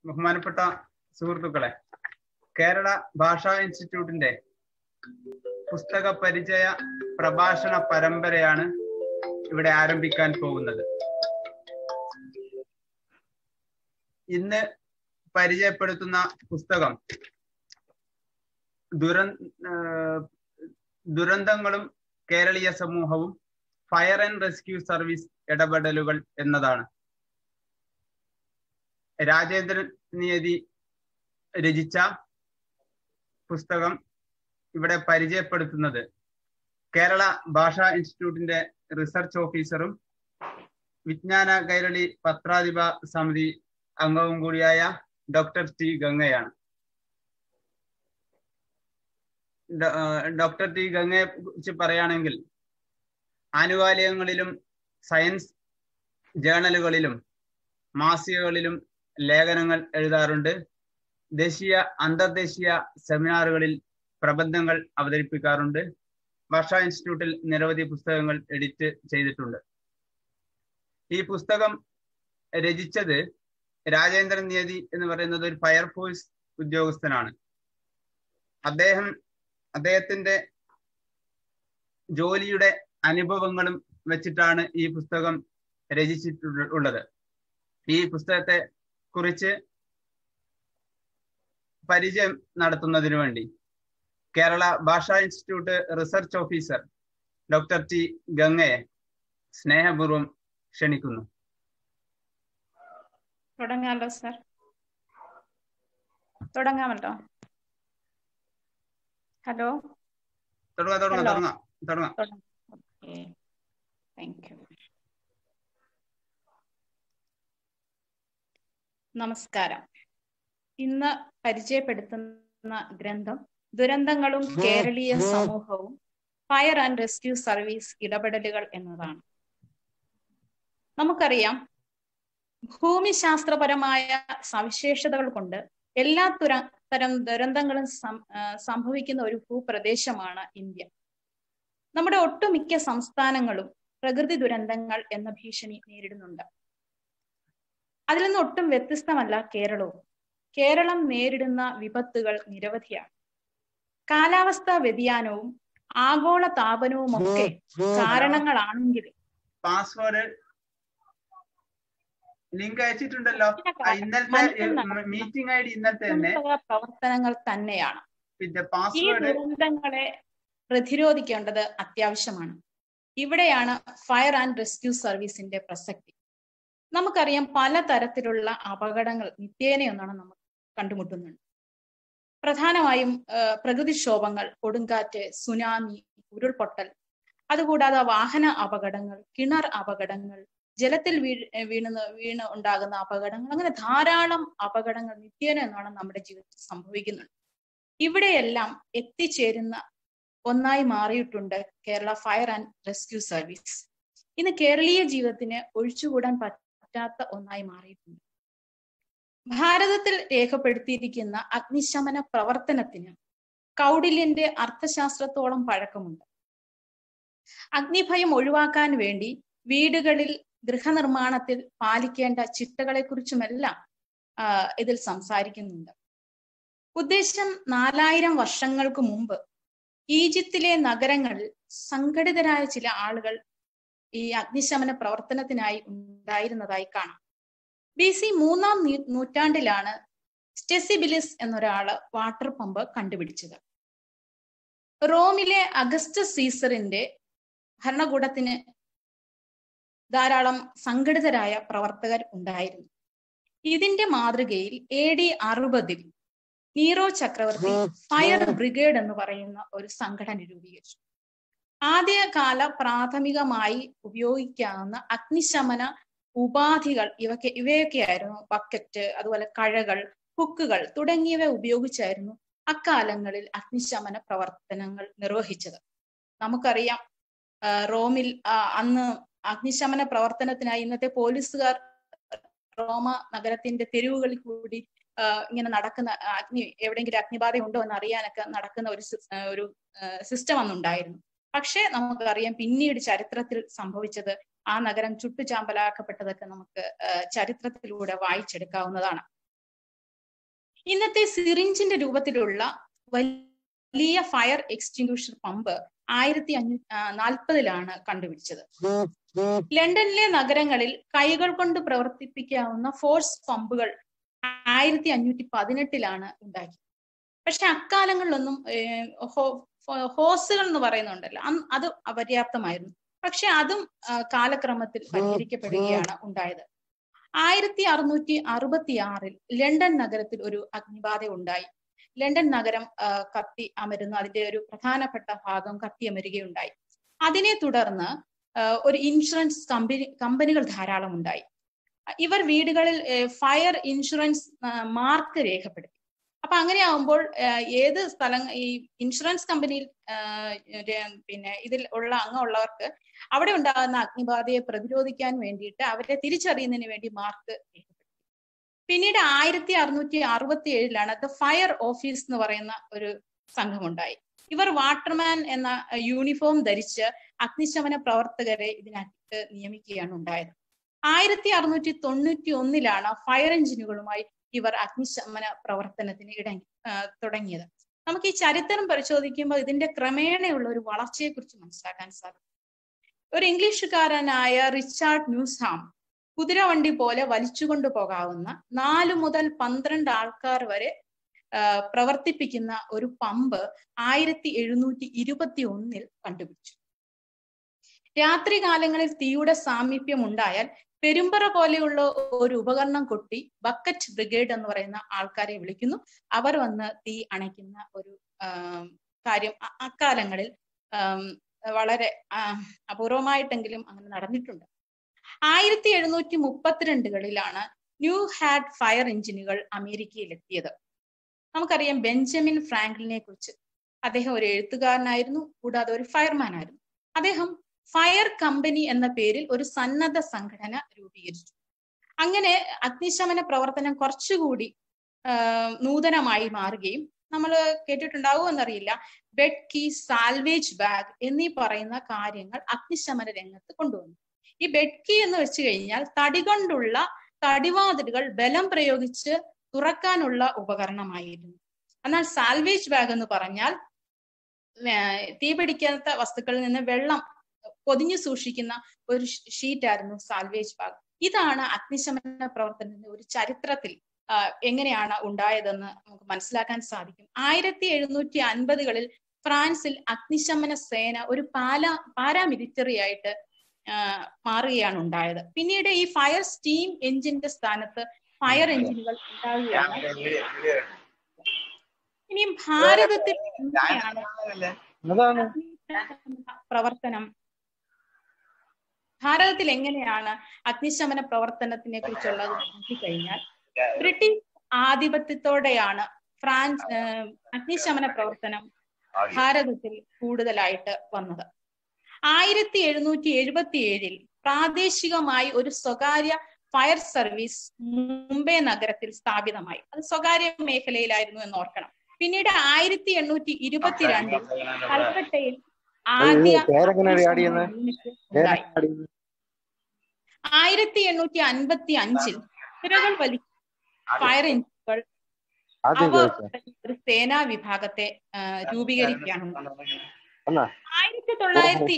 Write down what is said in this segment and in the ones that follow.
ബഹുമാനപ്പെട്ട സുഹൃത്തുക്കളെ കേരള ഭാഷാ ഇൻസ്റ്റിറ്റ്യൂട്ടിന്റെ പുസ്തക പരിചയ പ്രഭാഷണ പരമ്പരയാണ് ഇവിടെ ആരംഭിക്കാൻ പോകുന്നത് ഇന്ന് പരിചയപ്പെടുത്തുന്ന പുസ്തകം ദുര ദുരന്തങ്ങളും കേരളീയ സമൂഹവും ഫയർ ആൻഡ് റെസ്ക്യൂ സർവീസ് ഇടപെടലുകൾ എന്നതാണ് രാജേന്ദ്രൻ നിയതി രചിച്ച പുസ്തകം ഇവിടെ പരിചയപ്പെടുത്തുന്നത് കേരള ഭാഷാ ഇൻസ്റ്റിറ്റ്യൂട്ടിന്റെ റിസർച്ച് ഓഫീസറും വിജ്ഞാന കൈരളി പത്രാധിപ സമിതി അംഗവും കൂടിയായ ഡോക്ടർ ടി ഗംഗയാണ് ഡോക്ടർ ടി ഗംഗയെ കുറിച്ച് പറയുകയാണെങ്കിൽ ആനുകാലികങ്ങളിലും സയൻസ് ജേണലുകളിലും മാസികകളിലും ലേഖനങ്ങൾ എഴുതാറുണ്ട് ദേശീയ അന്തർദേശീയ സെമിനാറുകളിൽ പ്രബന്ധങ്ങൾ അവതരിപ്പിക്കാറുണ്ട് ഭാഷാ ഇൻസ്റ്റിറ്റ്യൂട്ടിൽ നിരവധി പുസ്തകങ്ങൾ എഡിറ്റ് ചെയ്തിട്ടുണ്ട് ഈ പുസ്തകം രചിച്ചത് രാജേന്ദ്രൻ നിയതി എന്ന് പറയുന്നത് ഒരു ഫയർഫോഴ്സ് ഉദ്യോഗസ്ഥനാണ് അദ്ദേഹം അദ്ദേഹത്തിന്റെ ജോലിയുടെ അനുഭവങ്ങളും വെച്ചിട്ടാണ് ഈ പുസ്തകം രചിച്ചിട്ടുള്ളത് ഈ പുസ്തകത്തെ കുറിച്ച് പരിചയം നടത്തുന്നതിനു വേണ്ടി Kerala Bhasha institute research officer doctor T ഗംഗയെ സ്നേഹപൂർവം ക്ഷണിക്കുന്നു തുടങ്ങാമല്ലോ സർ തുടങ്ങാമല്ലോ ഹലോ തുടങ്ങാം തുടങ്ങാം തുടങ്ങാം തുടങ്ങാം താങ്ക് യു നമസ്കാരം ഇന്ന് പരിചയപ്പെടുത്തുന്ന ഗ്രന്ഥം ദുരന്തങ്ങളും കേരളീയ സമൂഹവും ഫയർ ആൻഡ് റെസ്ക്യൂ സർവീസ് ഇടപെടലുകൾ എന്നതാണ് നമുക്കറിയാം ഭൂമിശാസ്ത്രപരമായ സവിശേഷതകൾ കൊണ്ട് എല്ലാ തുര തരം ദുരന്തങ്ങളും സംഭവിക്കുന്ന ഒരു ഭൂപ്രദേശമാണ് ഇന്ത്യ നമ്മുടെ ഒട്ടുമിക്ക സംസ്ഥാനങ്ങളും പ്രകൃതി ദുരന്തങ്ങൾ എന്ന ഭീഷണി നേരിടുന്നുണ്ട് അതിൽ നിന്ന് ഒട്ടും വ്യത്യസ്തമല്ല കേരളവും കേരളം നേരിടുന്ന വിപത്തുകൾ നിരവധിയാണ് കാലാവസ്ഥാ വ്യതിയാനവും ആഗോള താപനവും ഒക്കെ കാരണങ്ങളാണെങ്കിൽ പാസ്വേഡ് ലിങ്ക് അയച്ചിട്ടുണ്ടല്ലോ ഇന്നലത്തെ മീറ്റിംഗ് ഐ ഡി ഇന്നത്തെ തന്നെ പ്രവർത്തനങ്ങൾ തന്നെയാണ് പിന്നെ ഈ പാസ്വേഡ് ദുരന്തങ്ങളെ പ്രതിരോധിക്കേണ്ടത് അത്യാവശ്യമാണ് ഇവിടെയാണ് ഫയർ ആൻഡ് റെസ്ക്യൂ സർവീസിന്റെ പ്രസക്തി നമുക്കറിയാം പലതരത്തിലുള്ള അപകടങ്ങൾ നിത്യേനയൊന്നാണ് നമ്മൾ കണ്ടുമുട്ടുന്നുണ്ട് പ്രധാനമായും പ്രകൃതിക്ഷോഭങ്ങൾ കൊടുങ്കാറ്റ് സുനാമി ഉരുൾപൊട്ടൽ അതുകൂടാതെ വാഹന അപകടങ്ങൾ കിണർ അപകടങ്ങൾ ജലത്തിൽ വീ വീണ് വീണ് ഉണ്ടാകുന്ന അപകടങ്ങൾ അങ്ങനെ ധാരാളം അപകടങ്ങൾ നിത്യേന എന്നാണ് നമ്മുടെ ജീവിതത്തിൽ സംഭവിക്കുന്നുണ്ട് ഇവിടെയെല്ലാം എത്തിച്ചേരുന്ന ഒന്നായി മാറിയിട്ടുണ്ട് Kerala fire and rescue service ഇന്ന് കേരളീയ ജീവിതത്തിന് ഒഴിച്ചുകൂടാൻ പറ്റാത്ത ഒന്നായി മാറിയിട്ടുണ്ട് ഭാരതത്തിൽ രേഖപ്പെടുത്തിയിരിക്കുന്ന അഗ്നിശമന പ്രവർത്തനത്തിന് കൗടില്യന്റെ അർത്ഥശാസ്ത്രത്തോളം പഴക്കമുണ്ട് അഗ്നിഭയം ഒഴിവാക്കാൻ വേണ്ടി വീടുകളിൽ ഗൃഹനിർമ്മാണത്തിൽ പാലിക്കേണ്ട ചിട്ടകളെ കുറിച്ചുമെല്ലാം ഇതിൽ സംസാരിക്കുന്നുണ്ട് ഉദ്ദേശം നാലായിരം വർഷങ്ങൾക്ക് മുമ്പ് ഈജിപ്തിലെ നഗരങ്ങളിൽ സംഘടിതരായ ചില ആളുകൾ ഈ അഗ്നിശമന പ്രവർത്തനത്തിനായി ഉണ്ടായിരുന്നതായി കാണാം ബി സി മൂന്നാം നൂറ്റാണ്ടിലാണ് സ്റ്റെസിബിലിസ് എന്നൊരാള് വാട്ടർ പമ്പ് കണ്ടുപിടിച്ചത് റോമിലെ അഗസ്റ്റസ് സീസറിന്റെ ഭരണകൂടത്തിന് ധാരാളം സംഘടിതരായ പ്രവർത്തകർ ഉണ്ടായിരുന്നു ഇതിന്റെ മാതൃകയിൽ എ ഡി അറുപതിൽ നീറോ ചക്രവർത്തി ഫയർ ബ്രിഗേഡ് എന്ന് പറയുന്ന ഒരു സംഘടന രൂപീകരിച്ചു ആദ്യകാല പ്രാഥമികമായി ഉപയോഗിക്കാവുന്ന അഗ്നിശമന ഉപാധികൾ ഇവയ്ക്ക് ഇവയൊക്കെയായിരുന്നു ബക്കറ്റ് അതുപോലെ കഴകൾ ഹുക്കുകൾ തുടങ്ങിയവ ഉപയോഗിച്ചായിരുന്നു അക്കാലങ്ങളിൽ അഗ്നിശമന പ്രവർത്തനങ്ങൾ നിർവഹിച്ചത് നമുക്കറിയാം റോമിൽ അന്ന് അഗ്നിശമന പ്രവർത്തനത്തിനായി ഇന്നത്തെ പോലീസുകാർ റോമ നഗരത്തിന്റെ തെരുവുകളിൽ കൂടി ഇങ്ങനെ നടക്കുന്ന അഗ്നി എവിടെയെങ്കിലും അഗ്നിബാധ ഉണ്ടോ എന്ന് അറിയാനൊക്കെ നടക്കുന്ന ഒരു ഒരു സിസ്റ്റം അന്നുണ്ടായിരുന്നു പക്ഷേ നമുക്കറിയാം പിന്നീട് ചരിത്രത്തിൽ സംഭവിച്ചത് ആ നഗരം ചുട്ടുചാമ്പലാക്കപ്പെട്ടതൊക്കെ നമുക്ക് ചരിത്രത്തിലൂടെ വായിച്ചെടുക്കാവുന്നതാണ് ഇന്നത്തെ സിറിഞ്ചിന്റെ രൂപത്തിലുള്ള വലിയ ഫയർ എക്സ്റ്റിങ്ക്യൂഷർ പമ്പ് ആയിരത്തി അഞ്ഞൂ നാൽപ്പതിലാണ് കണ്ടുപിടിച്ചത് ലണ്ടനിലെ നഗരങ്ങളിൽ കൈകൾ കൊണ്ട് പ്രവർത്തിപ്പിക്കാവുന്ന ഫോഴ്സ് പമ്പുകൾ ആയിരത്തി അഞ്ഞൂറ്റി പതിനെട്ടിലാണ് ഉണ്ടാക്കി പക്ഷെ അക്കാലങ്ങളിലൊന്നും ഹോസുകൾ എന്ന് പറയുന്നുണ്ടല്ലോ അത് അപര്യാപ്തമായിരുന്നു പക്ഷെ അതും കാലക്രമത്തിൽ പരിഹരിക്കപ്പെടുകയാണ് ഉണ്ടായത് ആയിരത്തി അറുന്നൂറ്റി അറുപത്തി ആറിൽ ലണ്ടൻ നഗരത്തിൽ ഒരു അഗ്നിബാധ ഉണ്ടായി ലണ്ടൻ നഗരം കത്തി അമരുന്നു അതിന്റെ ഒരു പ്രധാനപ്പെട്ട ഭാഗം കത്തി അമരുകയുണ്ടായി അതിനെ തുടർന്ന് ഒരു ഇൻഷുറൻസ് കമ്പനി കമ്പനികൾ ധാരാളം ഉണ്ടായി ഇവർ വീടുകളിൽ ഫയർ ഇൻഷുറൻസ് മാർക്ക് രേഖപ്പെടുത്തി അപ്പൊ അങ്ങനെയാവുമ്പോൾ ഏത് സ്ഥലം ഈ ഇൻഷുറൻസ് കമ്പനിയിൽ പിന്നെ ഇതിൽ ഉള്ള അംഗമുള്ളവർക്ക് അവിടെ ഉണ്ടാകുന്ന അഗ്നിബാധയെ പ്രതിരോധിക്കാൻ വേണ്ടിയിട്ട് അവരെ തിരിച്ചറിയുന്നതിന് വേണ്ടി മാർക്ക് രേഖപ്പെടുത്തി പിന്നീട് ആയിരത്തി അറുന്നൂറ്റി അറുപത്തി ഏഴിലാണ് ദ ഫയർ ഓഫീസ് എന്ന് പറയുന്ന ഒരു സംഘമുണ്ടായി ഇവർ വാട്ടർമാൻ എന്ന യൂണിഫോം ധരിച്ച് അഗ്നിശമന പ്രവർത്തകരെ ഇതിനകത്ത് നിയമിക്കുകയാണ് ഉണ്ടായത് ആയിരത്തി അറുന്നൂറ്റി തൊണ്ണൂറ്റി ഒന്നിലാണ് ഫയർ എഞ്ചിനുകളുമായി ഇവർ അഗ്നിശമന പ്രവർത്തനത്തിന് ഇടങ്ങി തുടങ്ങിയത് നമുക്ക് ഈ ചരിത്രം പരിശോധിക്കുമ്പോൾ ഇതിന്റെ ക്രമേണയുള്ള ഒരു വളർച്ചയെക്കുറിച്ച് മനസ്സിലാക്കാൻ സാധിക്കും ഒരു ഇംഗ്ലീഷുകാരനായ റിച്ചാർഡ് ന്യൂസ്ഹാം കുതിരവണ്ടി പോലെ വലിച്ചുകൊണ്ടു പോകാവുന്ന നാല് മുതൽ പന്ത്രണ്ട് ആൾക്കാർ വരെ പ്രവർത്തിപ്പിക്കുന്ന ഒരു പമ്പ് ആയിരത്തി എഴുന്നൂറ്റി ഇരുപത്തി ഒന്നിൽ കണ്ടുപിടിച്ചു രാത്രി കാലങ്ങളിൽ തീയുടെ സാമീപ്യം ഉണ്ടായാൽ പെരുമ്പറ പോലെയുള്ള ഒരു ഉപകരണം കൊട്ടി ബക്കറ്റ് ബ്രിഗേഡ് എന്ന് പറയുന്ന ആൾക്കാരെ വിളിക്കുന്നു അവർ വന്ന് തീ അണയ്ക്കുന്ന ഒരു കാര്യം അക്കാലങ്ങളിൽ വളരെ അപൂർവമായിട്ടെങ്കിലും അങ്ങനെ നടന്നിട്ടുണ്ട് ആയിരത്തി എഴുന്നൂറ്റി മുപ്പത്തിരണ്ടുകളിലാണ് ന്യൂ ഹാഡ് ഫയർ എഞ്ചിനുകൾ അമേരിക്കയിൽ എത്തിയത് നമുക്കറിയാം ബെഞ്ചമിൻ ഫ്രാങ്ക്ലിനെ കുറിച്ച് അദ്ദേഹം ഒരു എഴുത്തുകാരനായിരുന്നു കൂടാതെ ഒരു ഫയർമാൻ ആയിരുന്നു അദ്ദേഹം ഫയർ കമ്പനി എന്ന പേരിൽ ഒരു സന്നദ്ധ സംഘടന രൂപീകരിച്ചു അങ്ങനെ അഗ്നിശമന പ്രവർത്തനം കുറച്ചുകൂടി നൂതനമായി മാറുകയും നമ്മൾ കേട്ടിട്ടുണ്ടാവുമോ എന്നറിയില്ല ബെഡ് കീ സാൽവേജ് ബാഗ് എന്നീ പറയുന്ന കാര്യങ്ങൾ അഗ്നിശമന രംഗത്ത് കൊണ്ടുവന്നു ഈ ബെഡ് കീ എന്ന് വെച്ച് കഴിഞ്ഞാൽ തടി കൊണ്ടുള്ള തടിവാതിലുകൾ ബലം പ്രയോഗിച്ച് തുറക്കാനുള്ള ഉപകരണമായിരുന്നു എന്നാൽ സാൽവേജ് ബാഗ് എന്ന് പറഞ്ഞാൽ തീപിടിക്കാത്ത വസ്തുക്കളിൽ നിന്ന് വെള്ളം പൊതിഞ്ഞു സൂക്ഷിക്കുന്ന ഒരു ഷീറ്റ് ആയിരുന്നു സാൽവേജ് ബാഗ് ഇതാണ് അഗ്നിശമന പ്രവർത്തനത്തിന്റെ ഒരു ചരിത്രത്തിൽ എങ്ങനെയാണ് ഉണ്ടായതെന്ന് നമുക്ക് മനസ്സിലാക്കാൻ സാധിക്കും ആയിരത്തി എഴുന്നൂറ്റി അൻപതുകളിൽ ഫ്രാൻസിൽ അഗ്നിശമന സേന ഒരു പാല പാരാമിലിറ്ററി ആയിട്ട് മാറുകയാണ് ഉണ്ടായത് പിന്നീട് ഈ ഫയർ സ്റ്റീം എഞ്ചിന്റെ സ്ഥാനത്ത് ഫയർ എഞ്ചിനുകൾ ഉണ്ടാവുകയാണ് ഇനി ഭാരതത്തിൽ എങ്ങനെയാണ് പ്രവർത്തനം ഭാരതത്തിൽ എങ്ങനെയാണ് അഗ്നിശമന പ്രവർത്തനത്തിനെ കുറിച്ചുള്ളത് നോക്കിക്കഴിഞ്ഞാൽ ബ്രിട്ടീഷ് ആധിപത്യത്തോടെയാണ് ഫ്രാൻസ് അഗ്നിശമന പ്രവർത്തനം ഭാരതത്തിൽ കൂടുതലായിട്ട് വന്നത് ആയിരത്തി എഴുന്നൂറ്റി എഴുപത്തി ഏഴിൽ പ്രാദേശികമായി ഒരു സ്വകാര്യ ഫയർ സർവീസ് മുംബൈ നഗരത്തിൽ സ്ഥാപിതമായി അത് സ്വകാര്യ മേഖലയിലായിരുന്നു എന്ന് ഓർക്കണം പിന്നീട് ആയിരത്തി എണ്ണൂറ്റി ഇരുപത്തിരണ്ടിൽ കൽക്കട്ടയിൽ ആദ്യ ആയിരത്തി എണ്ണൂറ്റി അൻപത്തി അഞ്ചിൽ തിരകൾ വലി ഫയർ എഞ്ചിനുകൾ ഒരു സേനാ വിഭാഗത്തെ രൂപീകരിക്കുകയാണ് ആയിരത്തി തൊള്ളായിരത്തി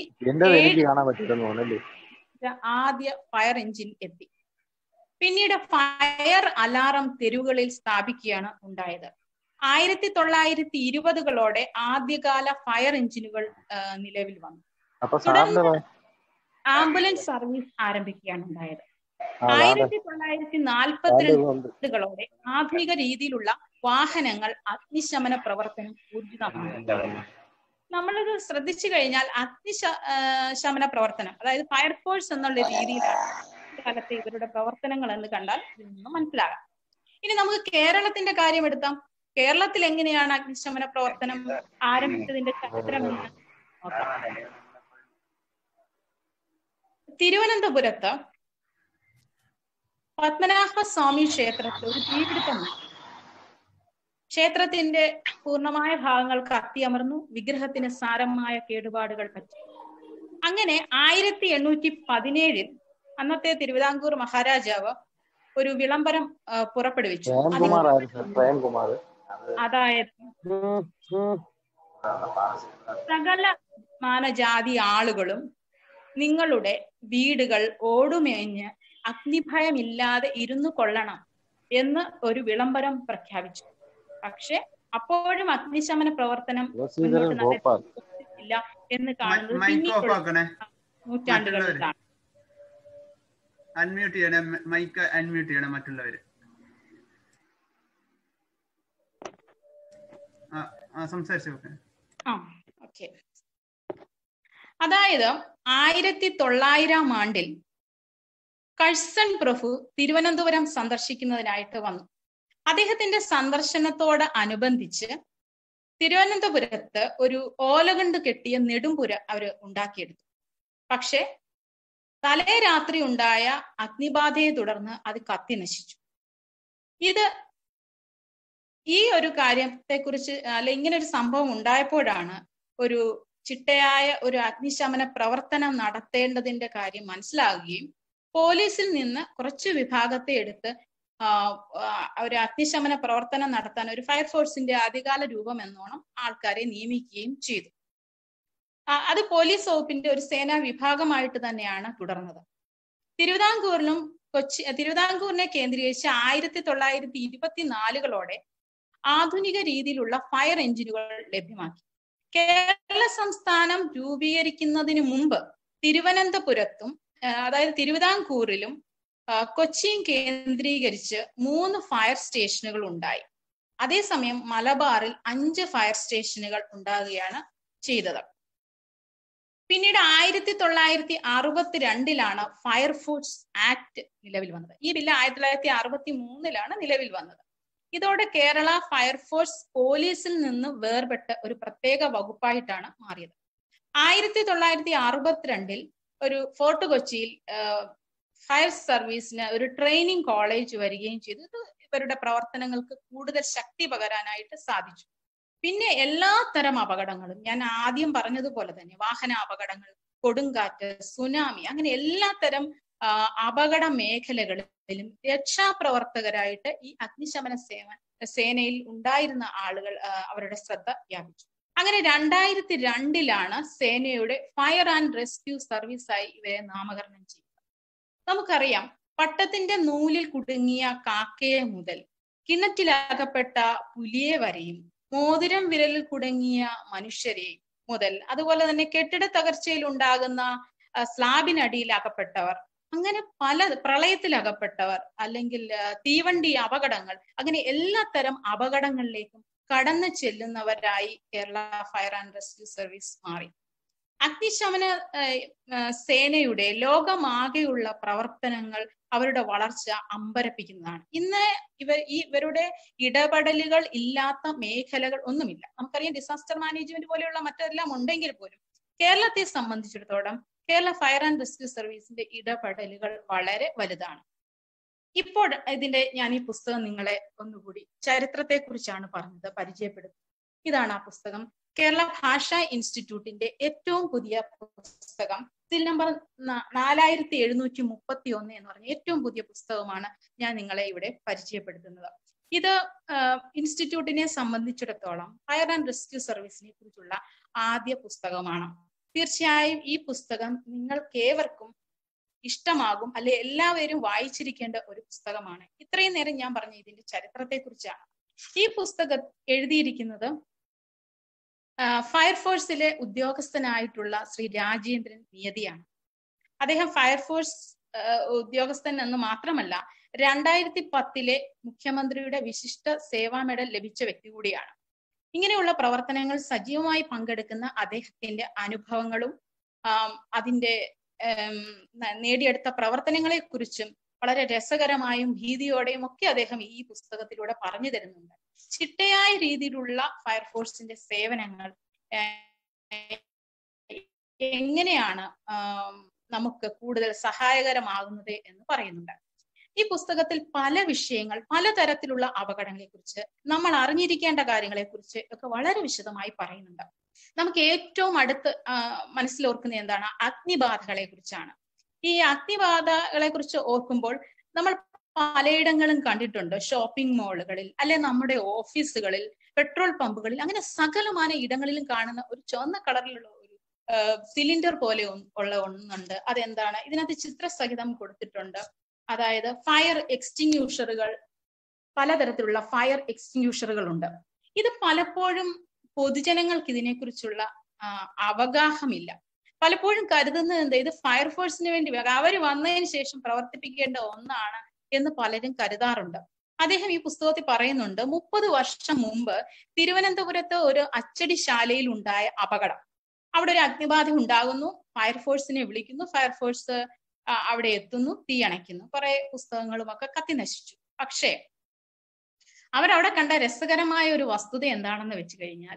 ആദ്യ ഫയർ എഞ്ചിൻ എത്തി പിന്നീട് ഫയർ അലാറം തെരുവുകളിൽ സ്ഥാപിക്കുകയാണ് ഉണ്ടായത് ആയിരത്തി തൊള്ളായിരത്തി ഇരുപതുകളോടെ ആദ്യകാല ഫയർ എഞ്ചിനുകൾ നിലവിൽ വന്നു തുടർന്ന് ആംബുലൻസ് സർവീസ് ആരംഭിക്കുകയാണ് ഉണ്ടായത് ആയിരത്തി തൊള്ളായിരത്തി നാൽപ്പത്തിരണ്ടുകളോടെ ആധുനിക രീതിയിലുള്ള വാഹനങ്ങൾ അഗ്നിശമന പ്രവർത്തനം ഊർജിതമാണ് നമ്മളിത് ശ്രദ്ധിച്ചു കഴിഞ്ഞാൽ അഗ്നിശമന പ്രവർത്തനം അതായത് ഫയർഫോഴ്സ് എന്നുള്ള രീതിയിലാണ് കാലത്തെ ഇവരുടെ പ്രവർത്തനങ്ങൾ എന്ന് കണ്ടാൽ ഇതിൽ നിന്ന് മനസ്സിലാകാം ഇനി നമുക്ക് കേരളത്തിന്റെ കാര്യം എടുത്താം കേരളത്തിൽ എങ്ങനെയാണ് അഗ്നിശമന പ്രവർത്തനം ആരംഭിച്ചതിന്റെ ചരിത്രമെന്ന് നോക്കാം തിരുവനന്തപുരത്ത് പത്മനാഭ സ്വാമി ക്ഷേത്രത്തിൽ ഒരു തീപിടുത്തം ക്ഷേത്രത്തിന്റെ പൂർണ്ണമായ ഭാഗങ്ങൾ കത്തിയമർന്നു വിഗ്രഹത്തിന് സാരമായ കേടുപാടുകൾ പറ്റി അങ്ങനെ ആയിരത്തി എണ്ണൂറ്റി പതിനേഴിൽ അന്നത്തെ തിരുവിതാംകൂർ മഹാരാജാവ് ഒരു വിളംബരം ആ, പുറപ്പെടുവിച്ചു പ്രേംകുമാർ ആയിരുന്നു സാർ പ്രേംകുമാർ അതായത് സകല മാനജാതി ആളുകളും നിങ്ങളുടെ വീടുകൾ ഓടുമേഞ്ഞ് അഗ്നിഭയമില്ലാതെ ഇരുന്നു കൊള്ളണം എന്ന് ഒരു വിളംബരം പ്രഖ്യാപിച്ചു പക്ഷെ അപ്പോഴും അഗ്നിശമന പ്രവർത്തനം ശശീധരൻ മുന്നോട്ട് ഭോപ്പാൽ ഇല്ല എന്ന് കാണുന്നത് മൈക്ക് ഓഫ് പിന്നീടുള്ള ആക്കണേ നൂറ്റാണ്ടുകളിലാണ് അൺമ്യൂട്ട് ചെയ്യണേ മൈക്ക് അൺമ്യൂട്ട് ചെയ്യണേ മറ്റുള്ളവര് ആ ആ സംസാരിച്ചു നോക്കേ ആ ഓക്കെ അതായത് ആയിരത്തി തൊള്ളായിരം ആണ്ടിൽ കഴ്സൺ പ്രഭു തിരുവനന്തപുരം സന്ദർശിക്കുന്നതിനായിട്ട് വന്നു അദ്ദേഹത്തിന്റെ സന്ദർശനത്തോട് അനുബന്ധിച്ച് തിരുവനന്തപുരത്ത് ഒരു ഓലകണ്ട് കെട്ടിയ നെടുമ്പുര അവര് ഉണ്ടാക്കിയെടുത്തു പക്ഷെ തലേ രാത്രി ഉണ്ടായ അഗ്നിബാധയെ തുടർന്ന് അത് കത്തി നശിച്ചു ഇത് ഈ ഒരു കാര്യത്തെക്കുറിച്ച് അല്ല ഇങ്ങനെ ഒരു സംഭവം ഉണ്ടായപ്പോഴാണ് ഒരു ചിട്ടയായ ഒരു അഗ്നിശമന പ്രവർത്തനം നടത്തേണ്ടതിന്റെ കാര്യം മനസ്സിലാകുകയും പോലീസിൽ നിന്ന് കുറച്ച് വിഭാഗത്തെ എടുത്ത് ആ, ആ, ഒരു അഗ്നിശമന പ്രവർത്തനം നടത്താൻ ഒരു ഫയർഫോഴ്സിന്റെ ആദ്യകാല രൂപം എന്നോണം ആൾക്കാരെ നിയമിക്കുകയും ചെയ്തു ആ, അത് പോലീസ് വകുപ്പിന്റെ ഒരു സേനാ വിഭാഗമായിട്ട് തന്നെയാണ് തുടർന്നത് തിരുവിതാംകൂറിലും കൊച്ചി തിരുവിതാംകൂറിനെ കേന്ദ്രീകരിച്ച് ആയിരത്തി തൊള്ളായിരത്തി ഇരുപത്തിനാലുകളോടെ ആധുനിക രീതിയിലുള്ള ഫയർ എഞ്ചിനുകൾ ലഭ്യമാക്കി കേരള സംസ്ഥാനം രൂപീകരിക്കുന്നതിന് മുമ്പ് തിരുവനന്തപുരത്തും ആ, അതായത് തിരുവിതാംകൂറിലും ആ, കൊച്ചിയും കേന്ദ്രീകരിച്ച് മൂന്ന് ഫയർ സ്റ്റേഷനുകൾ ഉണ്ടായി അതേസമയം മലബാറിൽ അഞ്ച് ഫയർ സ്റ്റേഷനുകൾ ഉണ്ടാകുകയാണ് ചെയ്തത് പിന്നീട് ആയിരത്തി തൊള്ളായിരത്തി അറുപത്തിരണ്ടിലാണ് ഫയർഫോഴ്സ് ആക്ട് നിലവിൽ വന്നത് ഈ ബില്ല് ആയിരത്തി തൊള്ളായിരത്തി അറുപത്തി മൂന്നിലാണ് നിലവിൽ വന്നത് ഇതോടെ കേരള ഫയർഫോഴ്സ് പോലീസിൽ നിന്ന് വേർപെട്ട ഒരു പ്രത്യേക വകുപ്പായിട്ടാണ് മാറിയത് ആയിരത്തി തൊള്ളായിരത്തി അറുപത്തിരണ്ടിൽ ഒരു ഫോർട്ട് കൊച്ചിയിൽ ഫയർ സർവീസിന് ഒരു ട്രെയിനിങ് കോളേജ് വരികയും ചെയ്തു ഇത് ഇവരുടെ പ്രവർത്തനങ്ങൾക്ക് കൂടുതൽ ശക്തി പകരാനായിട്ട് സാധിച്ചു പിന്നെ എല്ലാ തരം അപകടങ്ങളും ഞാൻ ആദ്യം പറഞ്ഞതുപോലെ തന്നെ വാഹന അപകടങ്ങൾ കൊടുങ്കാറ്റ് സുനാമി അങ്ങനെ എല്ലാ തരം ആ, അപകട മേഖലകളിലും രക്ഷാപ്രവർത്തകരായിട്ട് ഈ അഗ്നിശമന സേവ സേനയിൽ ഉണ്ടായിരുന്ന ആളുകൾ ആ, അവരുടെ ശ്രദ്ധ വ്യാപിച്ചു അങ്ങനെ രണ്ടായിരത്തി രണ്ടിലാണ് സേനയുടെ ഫയർ ആൻഡ് റെസ്ക്യൂ സർവീസായി ഇവരെ നാമകരണം ചെയ്തത് നമുക്കറിയാം പട്ടത്തിന്റെ നൂലിൽ കുടുങ്ങിയ കാക്കയെ മുതൽ കിണറ്റിലകപ്പെട്ട പുലിയെ വരെയും മോതിരം വിരലിൽ കുടുങ്ങിയ മനുഷ്യരെ മുതൽ അതുപോലെ തന്നെ കെട്ടിട തകർച്ചയിൽ ഉണ്ടാകുന്ന ആ, സ്ലാബിനടിയിൽ അകപ്പെട്ടവർ അങ്ങനെ പല പ്രളയത്തിൽ അകപ്പെട്ടവർ അല്ലെങ്കിൽ ആ, തീവണ്ടി അപകടങ്ങൾ അങ്ങനെ എല്ലാ തരം അപകടങ്ങളിലേക്കും കടന്നു ചെല്ലുന്നവരായി Kerala fire and rescue service മാറി അഗ്നിശമന ഏഹ്, ഏഹ്, സേനയുടെ ലോകമാകെയുള്ള പ്രവർത്തനങ്ങൾ അവരുടെ വളർച്ച അമ്പരപ്പിക്കുന്നതാണ് ഇന്ന് ഇവർ ഈ ഇവരുടെ ഇടപെടലുകൾ ഇല്ലാത്ത മേഖലകൾ ഒന്നുമില്ല നമുക്കറിയാം ഡിസാസ്റ്റർ മാനേജ്മെന്റ് പോലെയുള്ള മറ്റെല്ലാം ഉണ്ടെങ്കിൽ പോലും കേരളത്തെ സംബന്ധിച്ചിടത്തോളം കേരള ഫയർ ആൻഡ് റെസ്ക്യൂ സർവീസിന്റെ ഇടപെടലുകൾ വളരെ വലുതാണ് ഇപ്പോൾ ഇതിന്റെ ഞാൻ ഈ പുസ്തകം നിങ്ങളെ ഒന്നുകൂടി ചരിത്രത്തെ കുറിച്ചാണ് പറഞ്ഞത് പരിചയപ്പെടുത്തുന്നത് ഇതാണ് ആ പുസ്തകം കേരള ഭാഷാ ഇൻസ്റ്റിറ്റ്യൂട്ടിന്റെ ഏറ്റവും പുതിയ പുസ്തകം ഇതിൽ നമ്പർ നാലായിരത്തി എഴുന്നൂറ്റി മുപ്പത്തി ഒന്ന് എന്ന് പറഞ്ഞ ഏറ്റവും പുതിയ പുസ്തകമാണ് ഞാൻ നിങ്ങളെ ഇവിടെ പരിചയപ്പെടുത്തുന്നത് ഇത് ഇൻസ്റ്റിറ്റ്യൂട്ടിനെ സംബന്ധിച്ചിടത്തോളം ഫയർ ആൻഡ് റെസ്ക്യൂ സർവീസിനെ കുറിച്ചുള്ള ആദ്യ പുസ്തകമാണ് തീർച്ചയായും ഈ പുസ്തകം നിങ്ങൾക്കേവർക്കും ഇഷ്ടമാകും അല്ലെ എല്ലാവരും വായിച്ചിരിക്കേണ്ട ഒരു പുസ്തകമാണ് ഇത്രയും നേരം ഞാൻ പറഞ്ഞ ഇതിന്റെ ചരിത്രത്തെ കുറിച്ചാണ് ഈ പുസ്തകം എഴുതിയിരിക്കുന്നത് ഫയർഫോഴ്സിലെ ഉദ്യോഗസ്ഥനായിട്ടുള്ള ശ്രീ രാജേന്ദ്രൻ നിയതിയാണ് അദ്ദേഹം ഫയർഫോഴ്സ് ഉദ്യോഗസ്ഥൻ എന്ന് മാത്രമല്ല രണ്ടായിരത്തി പത്തിലെ മുഖ്യമന്ത്രിയുടെ വിശിഷ്ട സേവാ മെഡൽ ലഭിച്ച വ്യക്തി കൂടിയാണ് ഇങ്ങനെയുള്ള പ്രവർത്തനങ്ങൾ സജീവമായി പങ്കെടുക്കുന്ന അദ്ദേഹത്തിന്റെ അനുഭവങ്ങളും അതിന്റെ നേടിയെടുത്ത പ്രവർത്തനങ്ങളെ കുറിച്ചും വളരെ രസകരമായും ഭീതിയോടെയും ഒക്കെ അദ്ദേഹം ഈ പുസ്തകത്തിലൂടെ പറഞ്ഞു തരുന്നുണ്ട് ചിട്ടയായ രീതിയിലുള്ള ഫയർഫോഴ്സിന്റെ സേവനങ്ങൾ എങ്ങനെയാണ് നമുക്ക് കൂടുതൽ സഹായകരമാകുന്നത് എന്ന് പറയുന്നുണ്ട് ഈ പുസ്തകത്തിൽ പല വിഷയങ്ങൾ പലതരത്തിലുള്ള അപകടങ്ങളെ കുറിച്ച് നമ്മൾ അറിഞ്ഞിരിക്കേണ്ട കാര്യങ്ങളെ കുറിച്ച് ഒക്കെ വളരെ വിശദമായി പറയുന്നുണ്ട് നമുക്ക് ഏറ്റവും അടുത്ത് മനസ്സിലോർക്കുന്ന എന്താണ് അഗ്നിബാധകളെ കുറിച്ചാണ് ഈ അഗ്നിബാധകളെ കുറിച്ച് ഓർക്കുമ്പോൾ നമ്മൾ പലയിടങ്ങളും കണ്ടിട്ടുണ്ട് ഷോപ്പിംഗ് മാളുകളിൽ അല്ലെ നമ്മുടെ ഓഫീസുകളിൽ പെട്രോൾ പമ്പുകളിൽ അങ്ങനെ സകലമാന ഇടങ്ങളിലും കാണുന്ന ഒരു ചുവന്ന കളറിലുള്ള ഒരു സിലിണ്ടർ പോലെ ഒന്ന് ഉള്ള ഒന്നുണ്ട് അതെന്താണ് ഇതിനകത്ത് ചിത്രസഹിതം കൊടുത്തിട്ടുണ്ട് അതായത് ഫയർ എക്സ്റ്റിങ്യൂഷറുകൾ പലതരത്തിലുള്ള ഫയർ എക്സ്റ്റിങ്യൂഷറുകൾ ഉണ്ട് ഇത് പലപ്പോഴും പൊതുജനങ്ങൾക്ക് ഇതിനെക്കുറിച്ചുള്ള ആ, അവഗാഹമില്ല പലപ്പോഴും കരുതുന്നത് എന്താ ഇത് ഫയർഫോഴ്സിന് വേണ്ടി അവർ വന്നതിന് ശേഷം പ്രവർത്തിപ്പിക്കേണ്ട ഒന്നാണ് എന്ന് പലരും കരുതാറുണ്ട് അദ്ദേഹം ഈ പുസ്തകത്തിൽ പറയുന്നുണ്ട് മുപ്പത് വർഷം മുമ്പ് തിരുവനന്തപുരത്ത് ഒരു അച്ചടിശാലയിൽ ഉണ്ടായ അപകടം അവിടെ ഒരു അഗ്നിബാധ ഉണ്ടാകുന്നു ഫയർഫോഴ്സിനെ വിളിക്കുന്നു ഫയർഫോഴ്സ് ആ, അവിടെ എത്തുന്നു തീ അണയ്ക്കുന്നു കുറെ പുസ്തകങ്ങളും ഒക്കെ കത്തി നശിച്ചു പക്ഷേ അവരവിടെ കണ്ട രസകരമായ ഒരു വസ്തുത എന്താണെന്ന് വെച്ച് കഴിഞ്ഞാൽ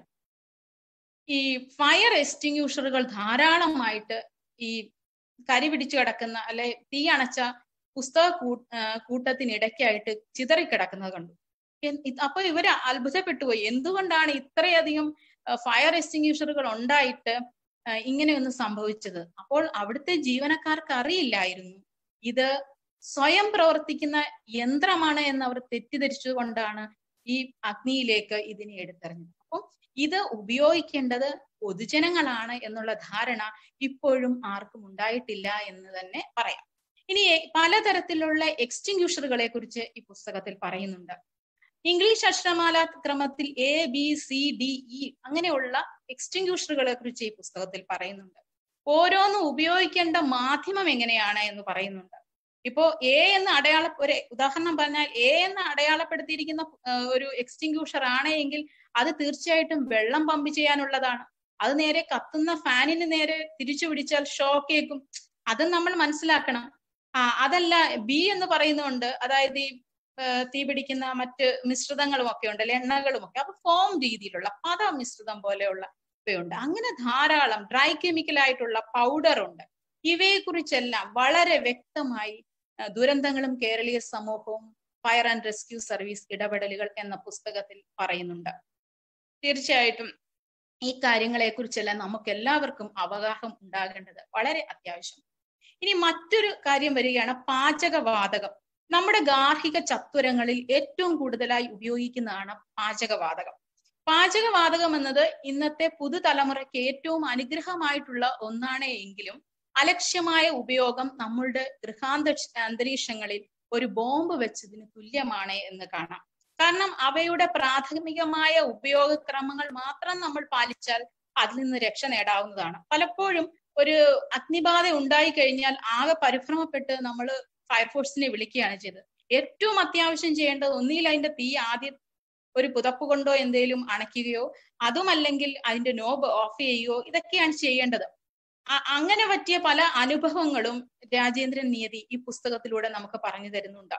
ഈ ഫയർ എക്സ്റ്റിങ്യൂഷറുകൾ ധാരാളമായിട്ട് ഈ കരി പിടിച്ചു കിടക്കുന്ന അല്ലെ തീ അണച്ച പുസ്തക കൂ ആ, കൂട്ടത്തിനിടയ്ക്കായിട്ട് ചിതറിക്കിടക്കുന്നത് കണ്ടു എൻ- ഇത് അപ്പൊ ഇവര് അത്ഭുതപ്പെട്ടു പോയി എന്തുകൊണ്ടാണ് ഇത്രയധികം ഫയർ എക്സ്റ്റിങ്യൂഷറുകൾ ഉണ്ടായിട്ട് ആ, ഇങ്ങനെയൊന്നും സംഭവിച്ചത് അപ്പോൾ അവിടുത്തെ ജീവനക്കാർക്ക് അറിയില്ലായിരുന്നു ഇത് സ്വയം പ്രവർത്തിക്കുന്ന യന്ത്രമാണ് എന്ന് അവർ തെറ്റിദ്ധരിച്ചുകൊണ്ടാണ് ഈ അഗ്നിയിലേക്ക് ഇതിനെ എടുത്തെറിഞ്ഞത് അപ്പം ഇത് ഉപയോഗിക്കേണ്ടത് പൊതുജനങ്ങളാണ് എന്നുള്ള ധാരണ ഇപ്പോഴും ആർക്കും ഉണ്ടായിട്ടില്ല എന്ന് തന്നെ പറയാം ഇനി പലതരത്തിലുള്ള എക്സ്റ്റിങ്യൂഷറുകളെ കുറിച്ച് ഈ പുസ്തകത്തിൽ പറയുന്നുണ്ട് ഇംഗ്ലീഷ് അക്ഷരമാല ക്രമത്തിൽ A B C D E അങ്ങനെയുള്ള എക്സ്റ്റിങ്യൂഷറുകളെ കുറിച്ച് ഈ പുസ്തകത്തിൽ പറയുന്നുണ്ട് ഓരോന്നും ഉപയോഗിക്കേണ്ട മാധ്യമം എങ്ങനെയാണ് എന്ന് പറയുന്നുണ്ട് ഇപ്പോ എ എന്ന് അടയാള ഒരു ഉദാഹരണം പറഞ്ഞാൽ എ എന്ന് അടയാളപ്പെടുത്തിയിരിക്കുന്ന ആ, ഒരു എക്സ്റ്റിങ്യൂഷർ ആണ് എങ്കിൽ അത് തീർച്ചയായിട്ടും വെള്ളം പമ്പ് ചെയ്യാനുള്ളതാണ് അത് നേരെ കത്തുന്ന ഫാനിന് നേരെ തിരിച്ചു പിടിച്ചാൽ ഷോക്ക് ഏൽക്കും അതും നമ്മൾ മനസ്സിലാക്കണം ആ അതല്ല ബി എന്ന് പറയുന്നുണ്ട് അതായത് ഈ ആ, തീ പിടിക്കുന്ന മറ്റ് മിശ്രിതങ്ങളും ഒക്കെ ഉണ്ടല്ലോ എണ്ണകളും ഒക്കെ അപ്പൊ ഫോം രീതിയിലുള്ള പദ മിശ്രിതം പോലെയുള്ള ഇവയുണ്ട് അങ്ങനെ ധാരാളം ഡ്രൈ കെമിക്കൽ ആയിട്ടുള്ള പൗഡർ ഉണ്ട് ഇവയെ കുറിച്ചെല്ലാം വളരെ വ്യക്തമായി ആ, ദുരന്തങ്ങളും കേരളീയ സമൂഹവും ഫയർ ആൻഡ് റെസ്ക്യൂ സർവീസ് ഇടപെടലുകൾ എന്ന പുസ്തകത്തിൽ പറയുന്നുണ്ട് തീർച്ചയായിട്ടും ഈ കാര്യങ്ങളെ കുറിച്ചെല്ലാം നമുക്ക് എല്ലാവർക്കും അവഗാഹം ഉണ്ടാകേണ്ടത് വളരെ അത്യാവശ്യം ഇനി മറ്റൊരു കാര്യം വരികയാണ് പാചകവാതകം നമ്മുടെ ഗാർഹിക ചത്വരങ്ങളിൽ ഏറ്റവും കൂടുതലായി ഉപയോഗിക്കുന്നതാണ് പാചകവാതകം പാചകവാതകം എന്നത് ഇന്നത്തെ പുതുതലമുറയ്ക്ക് ഏറ്റവും അനുഗ്രഹമായിട്ടുള്ള ഒന്നാണ് എങ്കിലും അലക്ഷ്യമായ ഉപയോഗം നമ്മളുടെ ഗൃഹാന്ത അന്തരീക്ഷങ്ങളിൽ ഒരു ബോംബ് വെച്ചതിന് തുല്യമാണ് എന്ന് കാണാം കാരണം അവയുടെ പ്രാഥമികമായ ഉപയോഗക്രമങ്ങൾ മാത്രം നമ്മൾ പാലിച്ചാൽ അതിൽ നിന്ന് രക്ഷ നേടാവുന്നതാണ് പലപ്പോഴും ഒരു അഗ്നിബാധ ഉണ്ടായി കഴിഞ്ഞാൽ ആകെ പരിഭ്രമപ്പെട്ട് നമ്മൾ ഫയർഫോഴ്സിനെ വിളിക്കുകയാണ് ചെയ്തത് ഏറ്റവും അത്യാവശ്യം ചെയ്യേണ്ടത് ഒന്നിയിൽ അതിന്റെ തീ ആദ്യം ഒരു പുതപ്പ് കൊണ്ടോ എന്തെങ്കിലും അണയ്ക്കുകയോ അതുമല്ലെങ്കിൽ അതിന്റെ നോബ് ഓഫ് ചെയ്യുകയോ ഇതൊക്കെയാണ് ചെയ്യേണ്ടത് അ- അങ്ങനെ പറ്റിയ പല അനുഭവങ്ങളും രാജേന്ദ്രൻ നിയതി ഈ പുസ്തകത്തിലൂടെ നമുക്ക് പറഞ്ഞു തരുന്നുണ്ട്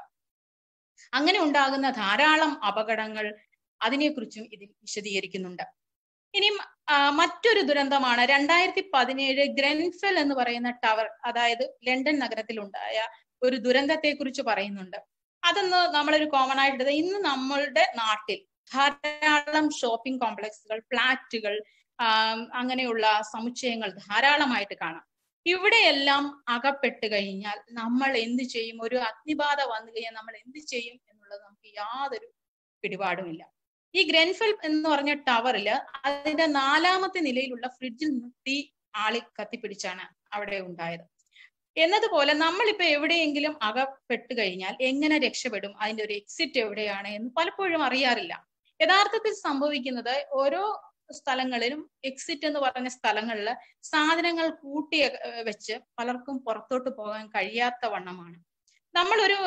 അങ്ങനെ ഉണ്ടാകുന്ന ധാരാളം അപകടങ്ങൾ അതിനെക്കുറിച്ചും ഇതിൽ വിശദീകരിക്കുന്നുണ്ട് ഇനി മറ്റൊരു ദുരന്തമാണ് രണ്ടായിരത്തി പതിനേഴ് ഗ്രെൻഫെൽ എന്ന് പറയുന്ന ടവർ അതായത് ലണ്ടൻ നഗരത്തിലുണ്ടായ ഒരു ദുരന്തത്തെ കുറിച്ച് പറയുന്നുണ്ട് അതൊന്ന് നമ്മളൊരു കോമൺ ആയിട്ട് എടുത്താൽ ഇന്ന് നമ്മളുടെ നാട്ടിൽ ധാരാളം ഷോപ്പിംഗ് കോംപ്ലക്സുകൾ ഫ്ലാറ്റുകൾ അങ്ങനെയുള്ള സമുച്ചയങ്ങൾ ധാരാളമായിട്ട് കാണാം ഇവിടെയെല്ലാം അകപ്പെട്ട് കഴിഞ്ഞാൽ നമ്മൾ എന്ത് ചെയ്യും ഒരു അഗ്നിബാധ വന്നു കഴിഞ്ഞാൽ നമ്മൾ എന്ത് ചെയ്യും എന്നുള്ളത് നമുക്ക് യാതൊരു പിടിപാടുമില്ല ഈ ഗ്രെൻഫെൽ എന്ന് പറഞ്ഞ ടവറിൽ അതിന്റെ നാലാമത്തെ നിലയിലുള്ള ഫ്രിഡ്ജിൽ നിന്ന് തീ ആളി കത്തിപ്പിടിച്ചാണ് അവിടെ ഉണ്ടായത് എന്നതുപോലെ നമ്മളിപ്പോ എവിടെയെങ്കിലും അകപ്പെട്ട് കഴിഞ്ഞാൽ എങ്ങനെ രക്ഷപ്പെടും അതിന്റെ ഒരു എക്സിറ്റ് എവിടെയാണ് എന്ന് പലപ്പോഴും അറിയാറില്ല യഥാർത്ഥത്തിൽ സംഭവിക്കുന്നത് ഓരോ സ്ഥലങ്ങളിലും എക്സിറ്റ് എന്ന് പറഞ്ഞ സ്ഥലങ്ങളിൽ സാധനങ്ങൾ കൂട്ടി വെച്ച് പലർക്കും പുറത്തോട്ട് പോകാൻ കഴിയാത്ത വണ്ണമാണ് നമ്മളൊരു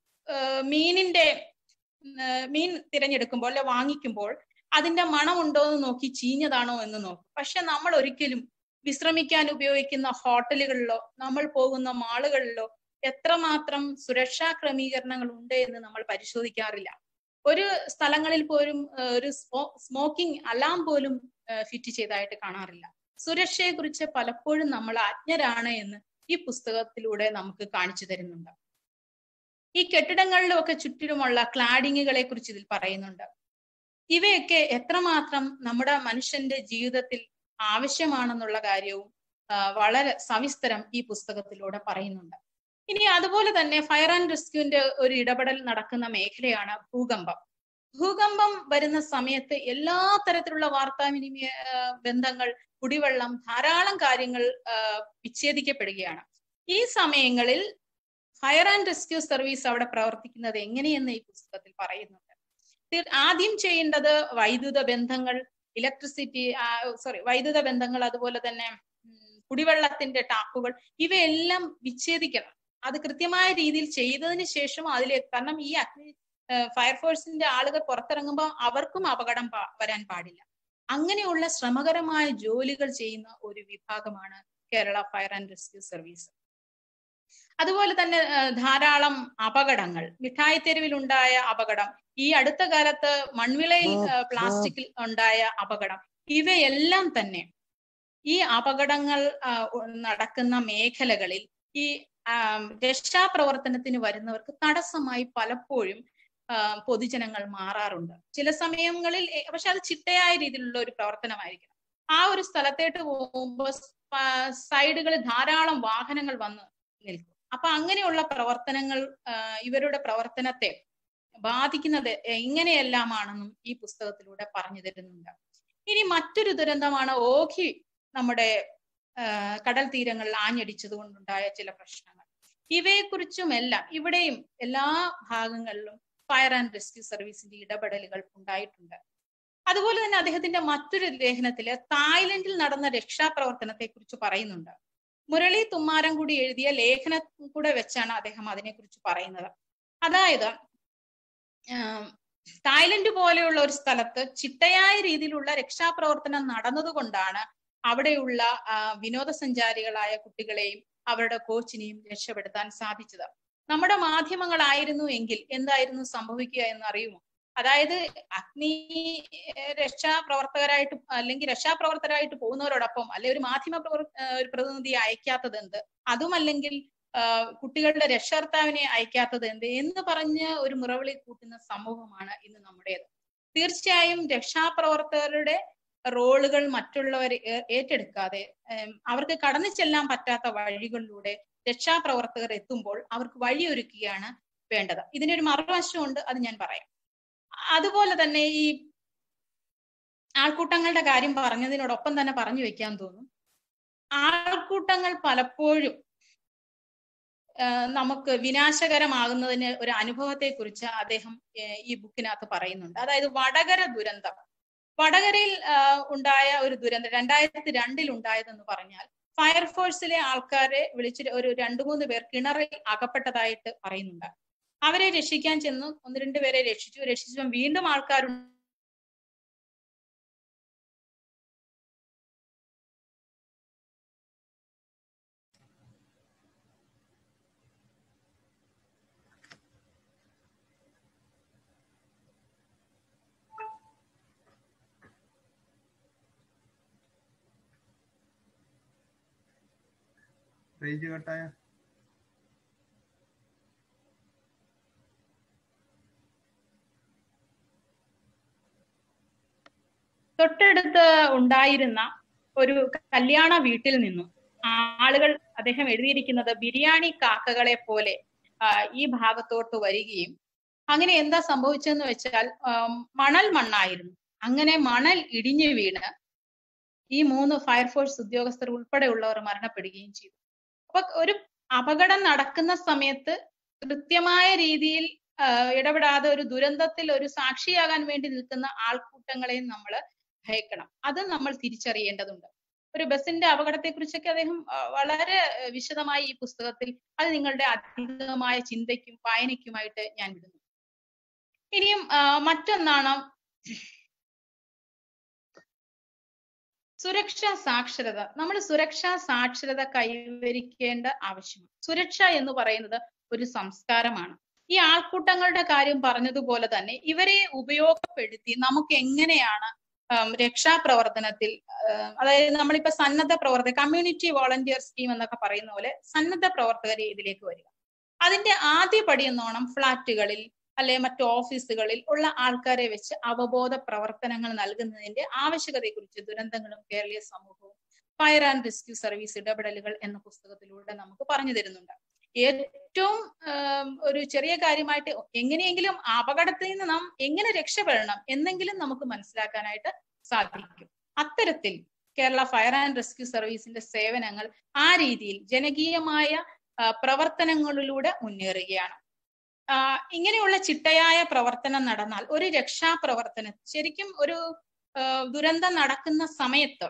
മീനിന്റെ മീൻ തിരഞ്ഞെടുക്കുമ്പോൾ അല്ലെ വാങ്ങിക്കുമ്പോൾ അതിന്റെ മണമുണ്ടോ എന്ന് നോക്കി ചീഞ്ഞതാണോ എന്ന് നോക്കും പക്ഷെ നമ്മൾ ഒരിക്കലും വിശ്രമിക്കാൻ ഉപയോഗിക്കുന്ന ഹോട്ടലുകളിലോ നമ്മൾ പോകുന്ന മാളുകളിലോ എത്രമാത്രം സുരക്ഷാ ക്രമീകരണങ്ങൾ ഉണ്ട് എന്ന് നമ്മൾ പരിശോധിക്കാറില്ല ഒരു സ്ഥലങ്ങളിൽ പോലും ഒരു സ്മോക്കിംഗ് അലാം പോലും ഫിറ്റ് ചെയ്തതായിട്ട് കാണാറില്ല സുരക്ഷയെ കുറിച്ച് പലപ്പോഴും നമ്മൾ അജ്ഞരാണ് എന്ന് ഈ പുസ്തകത്തിലൂടെ നമുക്ക് കാണിച്ചു തരുന്നുണ്ട് ഈ കെട്ടിടങ്ങളിലും ഒക്കെ ചുറ്റിലുമുള്ള ക്ലാഡിങ്ങുകളെ കുറിച്ച് ഇതിൽ പറയുന്നുണ്ട് ഇവയൊക്കെ എത്രമാത്രം നമ്മുടെ മനുഷ്യന്റെ ജീവിതത്തിൽ ആവശ്യമാണെന്നുള്ള കാര്യവും വളരെ സവിസ്തരം ഈ പുസ്തകത്തിലൂടെ പറയുന്നുണ്ട് ഇനി അതുപോലെ തന്നെ ഫയർ ആൻഡ് റെസ്ക്യൂവിന്റെ ഒരു ഇടപെടൽ നടക്കുന്ന മേഖലയാണ് ഭൂകമ്പം ഭൂകമ്പം വരുന്ന സമയത്ത് എല്ലാ തരത്തിലുള്ള വാർത്താവിനിമയ ആ, ബന്ധങ്ങൾ കുടിവെള്ളം ധാരാളം കാര്യങ്ങൾ ആ, വിച്ഛേദിക്കപ്പെടുകയാണ് ഈ സമയങ്ങളിൽ ഫയർ ആൻഡ് റെസ്ക്യൂ സർവീസ് അവിടെ പ്രവർത്തിക്കുന്നത് എങ്ങനെയെന്ന് ഈ പുസ്തകത്തിൽ പറയുന്നുണ്ട് തീർ- ആദ്യം ചെയ്യേണ്ടത് വൈദ്യുത ബന്ധങ്ങൾ ഇലക്ട്രിസിറ്റി സോറി വൈദ്യുത ബന്ധങ്ങൾ അതുപോലെ തന്നെ ഉം, കുടിവെള്ളത്തിന്റെ ടാപ്പുകൾ ഇവയെല്ലാം വിച്ഛേദിക്കണം അത് കൃത്യമായ രീതിയിൽ ചെയ്തതിന് ശേഷം അതിലെ കാരണം ഈ അഗ്നി ഫയർഫോഴ്സിന്റെ ആളുകൾ പുറത്തിറങ്ങുമ്പോൾ അവർക്കും അപകടം പാ- വരാൻ പാടില്ല അങ്ങനെയുള്ള ശ്രമകരമായ ജോലികൾ ചെയ്യുന്ന ഒരു വിഭാഗമാണ് Kerala fire and rescue service അതുപോലെ തന്നെ ആ, ധാരാളം അപകടങ്ങൾ മിഠായി തെരുവിൽ ഉണ്ടായ അപകടം ഈ അടുത്ത കാലത്ത് മൺവിളയിൽ ആ, പ്ലാസ്റ്റിക്കിൽ ഉണ്ടായ അപകടം ഇവയെല്ലാം തന്നെ ഈ അപകടങ്ങൾ ആ, ഉ- നടക്കുന്ന മേഖലകളിൽ ഈ ആ, രക്ഷാപ്രവർത്തനത്തിന് വരുന്നവർക്ക് തടസ്സമായി പലപ്പോഴും ആ, പൊതുജനങ്ങൾ മാറാറുണ്ട് ചില സമയങ്ങളിൽ എ- പക്ഷെ അത് ചിട്ടയായ രീതിയിലുള്ള ഒരു പ്രവർത്തനമായിരിക്കണം ആ ഒരു സ്ഥലത്തേട്ട് പോകുമ്പോൾ സൈഡുകളിൽ ധാരാളം വാഹനങ്ങൾ വന്ന് നിൽക്കും അപ്പൊ അങ്ങനെയുള്ള പ്രവർത്തനങ്ങൾ ആ, ഇവരുടെ പ്രവർത്തനത്തെ ബാധിക്കുന്നത് എങ്ങനെയെല്ലാമാണെന്നും ഈ പുസ്തകത്തിലൂടെ പറഞ്ഞു തരുന്നുണ്ട് ഇനി മറ്റൊരു ദുരന്തമാണ് ഓഖി നമ്മുടെ ആ, കടൽ തീരങ്ങളിൽ ആഞ്ഞടിച്ചത് കൊണ്ടുണ്ടായ ചില പ്രശ്നങ്ങൾ ഇവയെക്കുറിച്ചുമെല്ലാം ഇവിടെയും എല്ലാ ഭാഗങ്ങളിലും ഫയർ ആൻഡ് റെസ്ക്യൂ സർവീസിന്റെ ഇടപെടലുകൾ ഉണ്ടായിട്ടുണ്ട് അതുപോലെ തന്നെ അദ്ദേഹത്തിന്റെ മറ്റൊരു ലേഖനത്തില് തായ്ലൻഡിൽ നടന്ന രക്ഷാപ്രവർത്തനത്തെ കുറിച്ച് പറയുന്നുണ്ട് മുരളി തുമ്മാരൻകുടി എഴുതിയ ലേഖനം കൂടെ വെച്ചാണ് അദ്ദേഹം അതിനെക്കുറിച്ച് പറയുന്നത് അതായത് ആം, തായ്ലൻഡ് പോലെയുള്ള ഒരു സ്ഥലത്ത് ചിട്ടയായ രീതിയിലുള്ള രക്ഷാപ്രവർത്തനം നടന്നതുകൊണ്ടാണ് അവിടെയുള്ള ആ, വിനോദസഞ്ചാരികളായ കുട്ടികളെയും അവരുടെ കോച്ചിനെയും രക്ഷപ്പെടുത്താൻ സാധിച്ചത് നമ്മുടെ മാധ്യമങ്ങളായിരുന്നു എങ്കിൽ എന്തായിരുന്നു സംഭവിക്കുക എന്ന് അറിയുമോ അതായത് അഗ്നി ഏഹ്, രക്ഷാപ്രവർത്തകരായിട്ട് അല്ലെങ്കിൽ രക്ഷാപ്രവർത്തകരായിട്ട് പോകുന്നവരോടൊപ്പം അല്ലെ ഒരു മാധ്യമ പ്രവർ ഏഹ്, ഒരു പ്രതിനിധി അയക്കാത്തത് എന്ത് അതുമല്ലെങ്കിൽ ആഹ്, കുട്ടികളുടെ രക്ഷകർത്താവിനെ അയക്കാത്തത് എന്ത് എന്ന് പറഞ്ഞ് ഒരു മുറവിളി കൂട്ടുന്ന സമൂഹമാണ് ഇന്ന് നമ്മുടേത് തീർച്ചയായും രക്ഷാപ്രവർത്തകരുടെ റോളുകൾ മറ്റുള്ളവർ ഏ- ഏറ്റെടുക്കാതെ ഏം, അവർക്ക് കടന്നു ചെല്ലാൻ പറ്റാത്ത വഴികളിലൂടെ രക്ഷാപ്രവർത്തകർ എത്തുമ്പോൾ അവർക്ക് വഴിയൊരുക്കുകയാണ് വേണ്ടത് ഇതിനൊരു മറുവശമുണ്ട് അത് ഞാൻ പറയാം അതുപോലെ തന്നെ ഈ ആൾക്കൂട്ടങ്ങളുടെ കാര്യം പറഞ്ഞതിനോടൊപ്പം തന്നെ പറഞ്ഞു വെക്കാൻ തോന്നും ആൾക്കൂട്ടങ്ങൾ പലപ്പോഴും ആ, നമുക്ക് വിനാശകരമാകുന്നതിന് ഒരു അനുഭവത്തെ കുറിച്ച് അദ്ദേഹം ഏ, ഈ ബുക്കിനകത്ത് പറയുന്നുണ്ട് അതായത് വടകര ദുരന്തം വടകരയിൽ ആ, ഉണ്ടായ ഒരു ദുരന്തം രണ്ടായിരത്തി രണ്ടിൽ ഉണ്ടായതെന്ന് പറഞ്ഞാൽ ഫയർഫോഴ്സിലെ ആൾക്കാരെ വിളിച്ച് ഒരു രണ്ടു മൂന്ന് പേർ കിണറിൽ അകപ്പെട്ടതായിട്ട് പറയുന്നുണ്ട് അവരെ രക്ഷിക്കാൻ ചെന്നു ഒന്ന് രണ്ട് പേരെ രക്ഷിച്ചു രക്ഷിച്ചപ്പോൾ വീണ്ടും ആൾക്കാരുണ്ട് റേഞ്ച് കട്ടായ തൊട്ടടുത്ത് ഉണ്ടായിരുന്ന ഒരു കല്യാണ വീട്ടിൽ നിന്നും ആളുകൾ അദ്ദേഹം എഴുതിയിരിക്കുന്നത് ബിരിയാണി കാക്കകളെ പോലെ ആ, ഈ ഭാഗത്തോട്ട് വരികയും അങ്ങനെ എന്താ സംഭവിച്ചതെന്ന് വെച്ചാൽ ആം, മണൽ മണ്ണായിരുന്നു അങ്ങനെ മണൽ ഇടിഞ്ഞു വീണ് ഈ മൂന്ന് ഫയർഫോഴ്സ് ഉദ്യോഗസ്ഥർ ഉൾപ്പെടെയുള്ളവർ മരണപ്പെടുകയും ചെയ്തു അപ്പൊ ഒരു അപകടം നടക്കുന്ന സമയത്ത് കൃത്യമായ രീതിയിൽ ആ, ഇടപെടാതെ ഒരു ദുരന്തത്തിൽ ഒരു സാക്ഷിയാകാൻ വേണ്ടി നിൽക്കുന്ന ആൾക്കൂട്ടങ്ങളെയും നമ്മൾ ഭയക്കണം അത് നമ്മൾ തിരിച്ചറിയേണ്ടതുണ്ട് ഒരു ബസിന്റെ അപകടത്തെ കുറിച്ചൊക്കെ അദ്ദേഹം ആ, വളരെ ആ, വിശദമായി ഈ പുസ്തകത്തിൽ അത് നിങ്ങളുടെ അധികമായ ചിന്തയ്ക്കും വായനയ്ക്കുമായിട്ട് ഞാൻ വിടുന്നു ഇനിയും ആ, മറ്റൊന്നാണ് സുരക്ഷാ സാക്ഷരത നമ്മൾ സുരക്ഷാ സാക്ഷരത കൈവരിക്കേണ്ട ആവശ്യമാണ് സുരക്ഷ എന്ന് പറയുന്നത് ഒരു സംസ്കാരമാണ് ഈ ആൾക്കൂട്ടങ്ങളുടെ കാര്യം പറഞ്ഞതുപോലെ തന്നെ ഇവരെ ഉപയോഗപ്പെടുത്തി നമുക്ക് എങ്ങനെയാണ് ആം, രക്ഷാപ്രവർത്തനത്തിൽ ആം, അതായത് നമ്മളിപ്പോ സന്നദ്ധ പ്രവർത്തക കമ്മ്യൂണിറ്റി വോളണ്ടിയർ സ്കീം എന്നൊക്കെ പറയുന്ന പോലെ സന്നദ്ധ പ്രവർത്തകരെ ഇതിലേക്ക് വരിക അതിന്റെ ആദ്യ പടി എന്നോണം ഫ്ളാറ്റുകളിൽ അല്ലെ മറ്റു ഓഫീസുകളിൽ ഉള്ള ആൾക്കാരെ വെച്ച് അവബോധ പ്രവർത്തനങ്ങൾ നൽകുന്നതിന്റെ ആവശ്യകതയെക്കുറിച്ച് ദുരന്തങ്ങളും കേരളീയ സമൂഹവും ഫയർ ആൻഡ് റെസ്ക്യൂ സർവീസ് ഇടപെടലുകൾ എന്ന പുസ്തകത്തിലൂടെ നമുക്ക് പറഞ്ഞു തരുന്നുണ്ട് ഏറ്റവും ആം, ഒരു ചെറിയ കാര്യമായിട്ട് എങ്ങനെയെങ്കിലും അപകടത്തിൽ നിന്ന് നാം എങ്ങനെ രക്ഷപ്പെടണം എന്നെങ്കിലും നമുക്ക് മനസ്സിലാക്കാനായിട്ട് സാധിക്കും അത്തരത്തിൽ കേരള ഫയർ ആൻഡ് റെസ്ക്യൂ സർവീസിന്റെ സേവനങ്ങൾ ആ രീതിയിൽ ജനകീയമായ ആ, പ്രവർത്തനങ്ങളിലൂടെ മുന്നേറുകയാണ് ആ, ഇങ്ങനെയുള്ള ചിട്ടയായ പ്രവർത്തനം നടന്നാൽ ഒരു രക്ഷാപ്രവർത്തനം ശരിക്കും ഒരു ആ, ദുരന്തം നടക്കുന്ന സമയത്ത്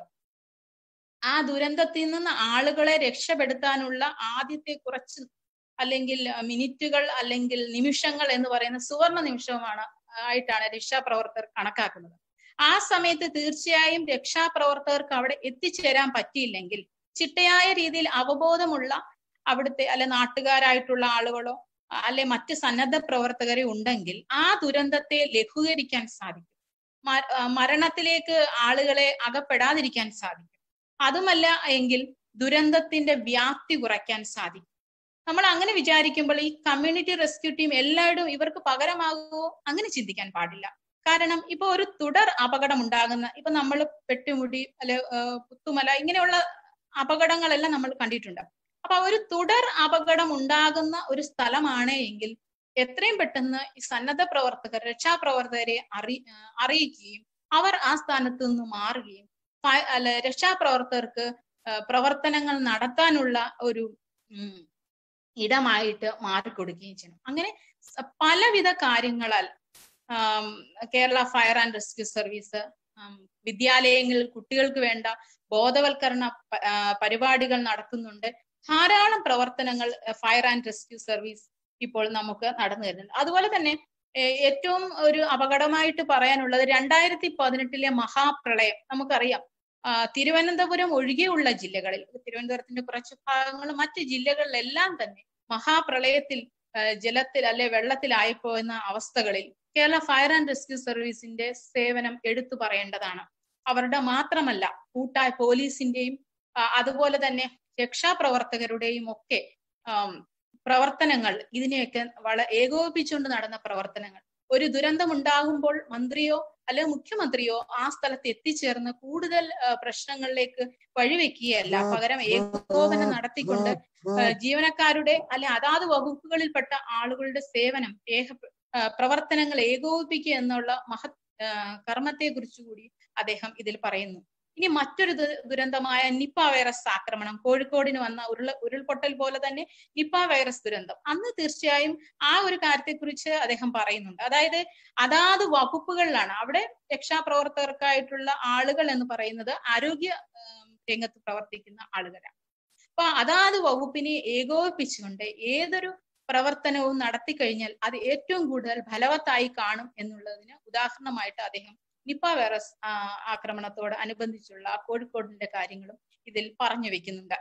ആ ദുരന്തത്തിൽ നിന്ന് ആളുകളെ രക്ഷപ്പെടുത്താനുള്ള ആദ്യത്തെ കുറച്ച് അല്ലെങ്കിൽ മിനിറ്റുകൾ അല്ലെങ്കിൽ നിമിഷങ്ങൾ എന്ന് പറയുന്ന സുവർണ നിമിഷമാണ് ആയിട്ടാണ് രക്ഷാപ്രവർത്തകർ കണക്കാക്കുന്നത് ആ സമയത്ത് തീർച്ചയായും രക്ഷാപ്രവർത്തകർക്ക് അവിടെ എത്തിച്ചേരാൻ പറ്റിയില്ലെങ്കിൽ ചിട്ടയായ രീതിയിൽ അവബോധമുള്ള അവിടുത്തെ അല്ലെ നാട്ടുകാരായിട്ടുള്ള ആളുകളോ അല്ലെ മറ്റ് സന്നദ്ധ പ്രവർത്തകരെ ഉണ്ടെങ്കിൽ ആ ദുരന്തത്തെ ലഘൂകരിക്കാൻ സാധിക്കും മ- ആ, മരണത്തിലേക്ക് ആളുകളെ അകപ്പെടാതിരിക്കാൻ സാധിക്കും അതുമല്ല എങ്കിൽ ദുരന്തത്തിന്റെ വ്യാപ്തി കുറയ്ക്കാൻ സാധിക്കും നമ്മൾ അങ്ങനെ വിചാരിക്കുമ്പോൾ ഈ കമ്മ്യൂണിറ്റി റെസ്ക്യൂ ടീം എല്ലായിടും ഇവർക്ക് പകരമാകുമോ അങ്ങനെ ചിന്തിക്കാൻ പാടില്ല കാരണം ഇപ്പൊ ഒരു തുടർ അപകടം ഉണ്ടാകുന്ന ഇപ്പൊ നമ്മൾ പെട്ടുമുടി അല്ലെ ഏഹ് പുത്തുമല ഇങ്ങനെയുള്ള അപകടങ്ങളെല്ലാം നമ്മൾ കണ്ടിട്ടുണ്ട് അപ്പൊ ഒരു തുടർ അപകടം ഉണ്ടാകുന്ന ഒരു സ്ഥലമാണ് എങ്കിൽ എത്രയും പെട്ടെന്ന് ഈ സന്നദ്ധ പ്രവർത്തകർ രക്ഷാപ്രവർത്തകരെ അറി ഏഹ് അറിയിക്കുകയും അവർ ആ സ്ഥാനത്ത് നിന്ന് മാറുകയും ഫ- അല്ല രക്ഷാപ്രവർത്തകർക്ക് ഏഹ് പ്രവർത്തനങ്ങൾ നടത്താനുള്ള ഒരു ഉം, ഇടമായിട്ട് മാറിക്കൊടുക്കുകയും ചെയ്യണം അങ്ങനെ സ- പലവിധ കാര്യങ്ങളാൽ ആം, Kerala fire and rescue service ആം, വിദ്യാലയങ്ങളിൽ കുട്ടികൾക്ക് വേണ്ട ബോധവൽക്കരണ പ- ആ, പരിപാടികൾ നടത്തുന്നുണ്ട് ധാരാളം പ്രവർത്തനങ്ങൾ ഫയർ ആൻഡ് റെസ്ക്യൂ സർവീസ് ഇപ്പോൾ നമുക്ക് നടന്നു വരുന്നുണ്ട് അതുപോലെ തന്നെ ഏ- ഏറ്റവും ഒരു അപകടമായിട്ട് പറയാനുള്ളത് രണ്ടായിരത്തി പതിനെട്ടിലെ മഹാപ്രളയം നമുക്കറിയാം ആ, തിരുവനന്തപുരം ഒഴികെയുള്ള ജില്ലകളിൽ തിരുവനന്തപുരത്തിന്റെ കുറച്ച് ഭാഗങ്ങൾ മറ്റ് ജില്ലകളിലെല്ലാം തന്നെ മഹാപ്രളയത്തിൽ ആ, ജലത്തിൽ അല്ലെ വെള്ളത്തിലായിപ്പോകുന്ന അവസ്ഥകളിൽ കേരള ഫയർ ആൻഡ് റെസ്ക്യൂ സർവീസിന്റെ സേവനം എടുത്തു പറയേണ്ടതാണ് അവരുടെ മാത്രമല്ല കൂട്ടായ പോലീസിന്റെയും ആ, അതുപോലെ തന്നെ രക്ഷാപ്രവർത്തകരുടെയും ഒക്കെ ആം, പ്രവർത്തനങ്ങൾ ഇതിനെയൊക്കെ വള ഏകോപിപ്പിച്ചുകൊണ്ട് നടന്ന പ്രവർത്തനങ്ങൾ ഒരു ദുരന്തം ഉണ്ടാകുമ്പോൾ മന്ത്രിയോ അല്ലെങ്കിൽ മുഖ്യമന്ത്രിയോ ആ സ്ഥലത്ത് എത്തിച്ചേർന്ന് കൂടുതൽ ആ, പ്രശ്നങ്ങളിലേക്ക് വഴിവെക്കുകയല്ല പകരം ഏകോപനം നടത്തിക്കൊണ്ട് ആ, ജീവനക്കാരുടെ അല്ലെ അതാത് വകുപ്പുകളിൽപ്പെട്ട ആളുകളുടെ സേവനം ഏക ആ, പ്രവർത്തനങ്ങൾ ഏകോപിപ്പിക്കുക എന്നുള്ള മഹത് കർമ്മത്തെ കുറിച്ചുകൂടി അദ്ദേഹം ഇതിൽ പറയുന്നു ഇനി മറ്റൊരു ദു- ദുരന്തമായ നിപ്പ വൈറസ് ആക്രമണം കോഴിക്കോടിന് വന്ന ഉരുള ഉരുൾപൊട്ടൽ പോലെ തന്നെ നിപ്പ വൈറസ് ദുരന്തം അന്ന് തീർച്ചയായും ആ ഒരു കാര്യത്തെക്കുറിച്ച് അദ്ദേഹം പറയുന്നുണ്ട് അതായത് അതാത് വകുപ്പുകളിലാണ് അവിടെ രക്ഷാപ്രവർത്തകർക്കായിട്ടുള്ള ആളുകൾ എന്ന് പറയുന്നത് ആരോഗ്യ ഉം, രംഗത്ത് പ്രവർത്തിക്കുന്ന ആളുകളാണ് അപ്പൊ അതാത് വകുപ്പിനെ ഏകോപിപ്പിച്ചുകൊണ്ട് ഏതൊരു പ്രവർത്തനവും നടത്തി കഴിഞ്ഞാൽ അത് ഏറ്റവും കൂടുതൽ ഫലവത്തായി കാണും എന്നുള്ളതിന് ഉദാഹരണമായിട്ട് അദ്ദേഹം നിപ്പ വൈറസ് ആ, ആക്രമണത്തോട് അനുബന്ധിച്ചുള്ള കോഴിക്കോടിന്റെ കാര്യങ്ങളും ഇതിൽ പറഞ്ഞു വെക്കുന്നുണ്ട്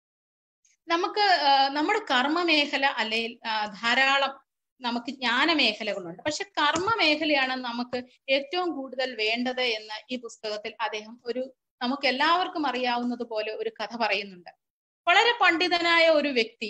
നമുക്ക് ആ, നമ്മുടെ കർമ്മ മേഖല അല്ലെങ്കിൽ ആ, ധാരാളം നമുക്ക് ജ്ഞാന മേഖലകളുണ്ട് പക്ഷെ കർമ്മ മേഖലയാണ് നമുക്ക് ഏറ്റവും കൂടുതൽ വേണ്ടത് എന്ന് ഈ പുസ്തകത്തിൽ അദ്ദേഹം ഒരു നമുക്ക് എല്ലാവർക്കും അറിയാവുന്നത് പോലെ ഒരു കഥ പറയുന്നുണ്ട് വളരെ പണ്ഡിതനായ ഒരു വ്യക്തി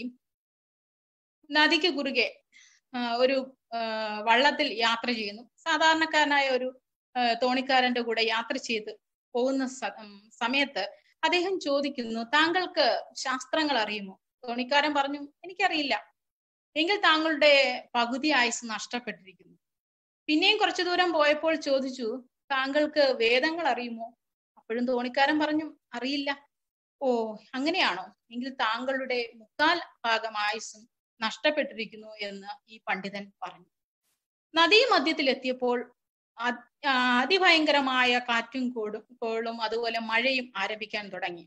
നദിക്ക് കുറുകെ ആ, ഒരു ആ, വള്ളത്തിൽ യാത്ര ചെയ്യുന്നു സാധാരണക്കാരനായ ഒരു ആ, തോണിക്കാരന്റെ കൂടെ യാത്ര ചെയ്ത് പോകുന്ന സ- ഉം, സമയത്ത് അദ്ദേഹം ചോദിക്കുന്നു താങ്കൾക്ക് ശാസ്ത്രങ്ങൾ അറിയുമോ തോണിക്കാരൻ പറഞ്ഞു എനിക്കറിയില്ല എങ്കിൽ താങ്കളുടെ പകുതി ആയുസ് നഷ്ടപ്പെട്ടിരിക്കുന്നു പിന്നെയും കുറച്ചു ദൂരം പോയപ്പോൾ ചോദിച്ചു താങ്കൾക്ക് വേദങ്ങൾ അറിയുമോ അപ്പോഴും തോണിക്കാരൻ പറഞ്ഞു അറിയില്ല ഓ അങ്ങനെയാണോ എങ്കിൽ താങ്കളുടെ മുക്കാൽ ഭാഗം ആയുസ്സും നഷ്ടപ്പെട്ടിരിക്കുന്നു എന്ന് ഈ പണ്ഡിതൻ പറഞ്ഞു നദീ മധ്യത്തിലെത്തിയപ്പോൾ അ- ആ, അതിഭയങ്കരമായ കാറ്റും കോടും കോളും അതുപോലെ മഴയും ആരംഭിക്കാൻ തുടങ്ങി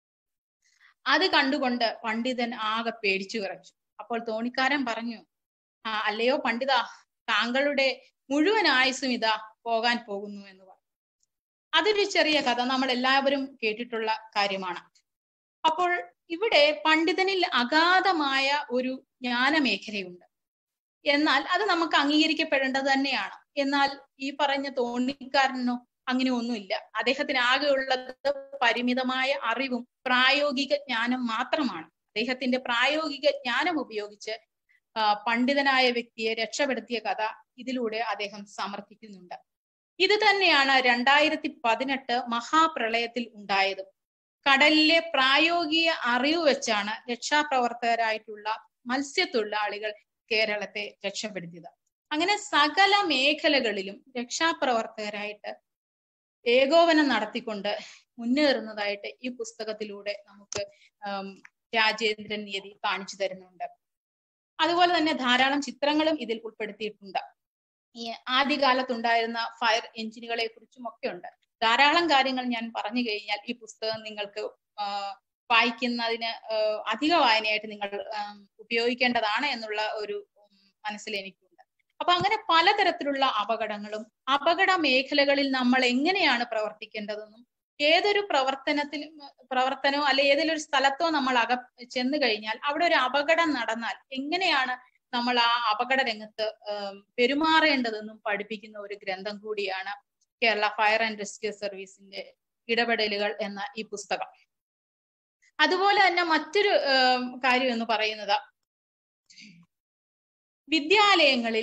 അത് കണ്ടുകൊണ്ട് പണ്ഡിതൻ ആകെ പേടിച്ചു വിറച്ചു അപ്പോൾ തോണിക്കാരൻ പറഞ്ഞു ആ അല്ലയോ പണ്ഡിത താങ്കളുടെ മുഴുവൻ ആയുസ്സും ഇതാ പോകാൻ പോകുന്നു എന്ന് പറഞ്ഞു അതൊരു ചെറിയ കഥ നമ്മൾ എല്ലാവരും കേട്ടിട്ടുള്ള കാര്യമാണ് അപ്പോൾ ഇവിടെ പണ്ഡിതനിൽ അഗാധമായ ഒരു ജ്ഞാന മേഖലയുണ്ട് എന്നാൽ അത് നമുക്ക് അംഗീകരിക്കപ്പെടേണ്ടത് തന്നെയാണ് എന്നാൽ ഈ പറഞ്ഞ തോണിക്കാരനോ അങ്ങനെ ഒന്നുമില്ല അദ്ദേഹത്തിന് ആകെയുള്ളത് പരിമിതമായ അറിവും പ്രായോഗിക ജ്ഞാനം മാത്രമാണ് അദ്ദേഹത്തിന്റെ പ്രായോഗിക ജ്ഞാനം ഉപയോഗിച്ച് ആ, പണ്ഡിതനായ വ്യക്തിയെ രക്ഷപ്പെടുത്തിയ കഥ ഇതിലൂടെ അദ്ദേഹം സമർത്ഥിക്കുന്നുണ്ട് ഇത് തന്നെയാണ് രണ്ടായിരത്തി പതിനെട്ട് മഹാപ്രളയത്തിൽ ഉണ്ടായത് കടലിലെ പ്രായോഗിക അറിവ് വെച്ചാണ് രക്ഷാപ്രവർത്തകരായിട്ടുള്ള മത്സ്യത്തൊഴിലാളികൾ കേരളത്തെ രക്ഷപ്പെടുത്തിയത് അങ്ങനെ സകല മേഖലകളിലും രക്ഷാപ്രവർത്തകരായിട്ട് ഏകോപനം നടത്തിക്കൊണ്ട് മുന്നേറുന്നതായിട്ട് ഈ പുസ്തകത്തിലൂടെ നമുക്ക് രാജേന്ദ്രൻ നിയതി കാണിച്ചു തരുന്നുണ്ട് അതുപോലെ തന്നെ ധാരാളം ചിത്രങ്ങളും ഇതിൽ ഉൾപ്പെടുത്തിയിട്ടുണ്ട് ഈ ആദ്യകാലത്തുണ്ടായിരുന്ന ഫയർ എഞ്ചിനുകളെ കുറിച്ചും ഒക്കെ ഉണ്ട് ധാരാളം കാര്യങ്ങൾ ഞാൻ പറഞ്ഞു കഴിഞ്ഞാൽ ഈ പുസ്തകം നിങ്ങൾക്ക് വായിക്കുന്നതിന് അധിക വായനയായിട്ട് നിങ്ങൾ ഉപയോഗിക്കേണ്ടതാണ് എന്നുള്ള ഒരു മനസ്സിൽ എനിക്കുണ്ട് അപ്പൊ അങ്ങനെ പലതരത്തിലുള്ള അപകടങ്ങളും അപകട മേഖലകളിൽ നമ്മൾ എങ്ങനെയാണ് പ്രവർത്തിക്കേണ്ടതെന്നും ഏതൊരു പ്രവർത്തനത്തിൽ പ്രവർത്തനമോ അല്ലെ ഏതെങ്കിലും ഒരു സ്ഥലത്തോ നമ്മൾ അക ചെന്ന് കഴിഞ്ഞാൽ അവിടെ ഒരു അപകടം നടന്നാൽ എങ്ങനെയാണ് നമ്മൾ ആ അപകട രംഗത്ത് പെരുമാറേണ്ടതെന്നും പഠിപ്പിക്കുന്ന ഒരു ഗ്രന്ഥം കൂടിയാണ് കേരള ഫയർ ആൻഡ് റെസ്ക്യൂ സർവീസിന്റെ ഇടപെടലുകൾ എന്ന ഈ പുസ്തകം അതുപോലെ തന്നെ മറ്റൊരു കാര്യം എന്ന് പറയുന്നത് വിദ്യാലയങ്ങളിൽ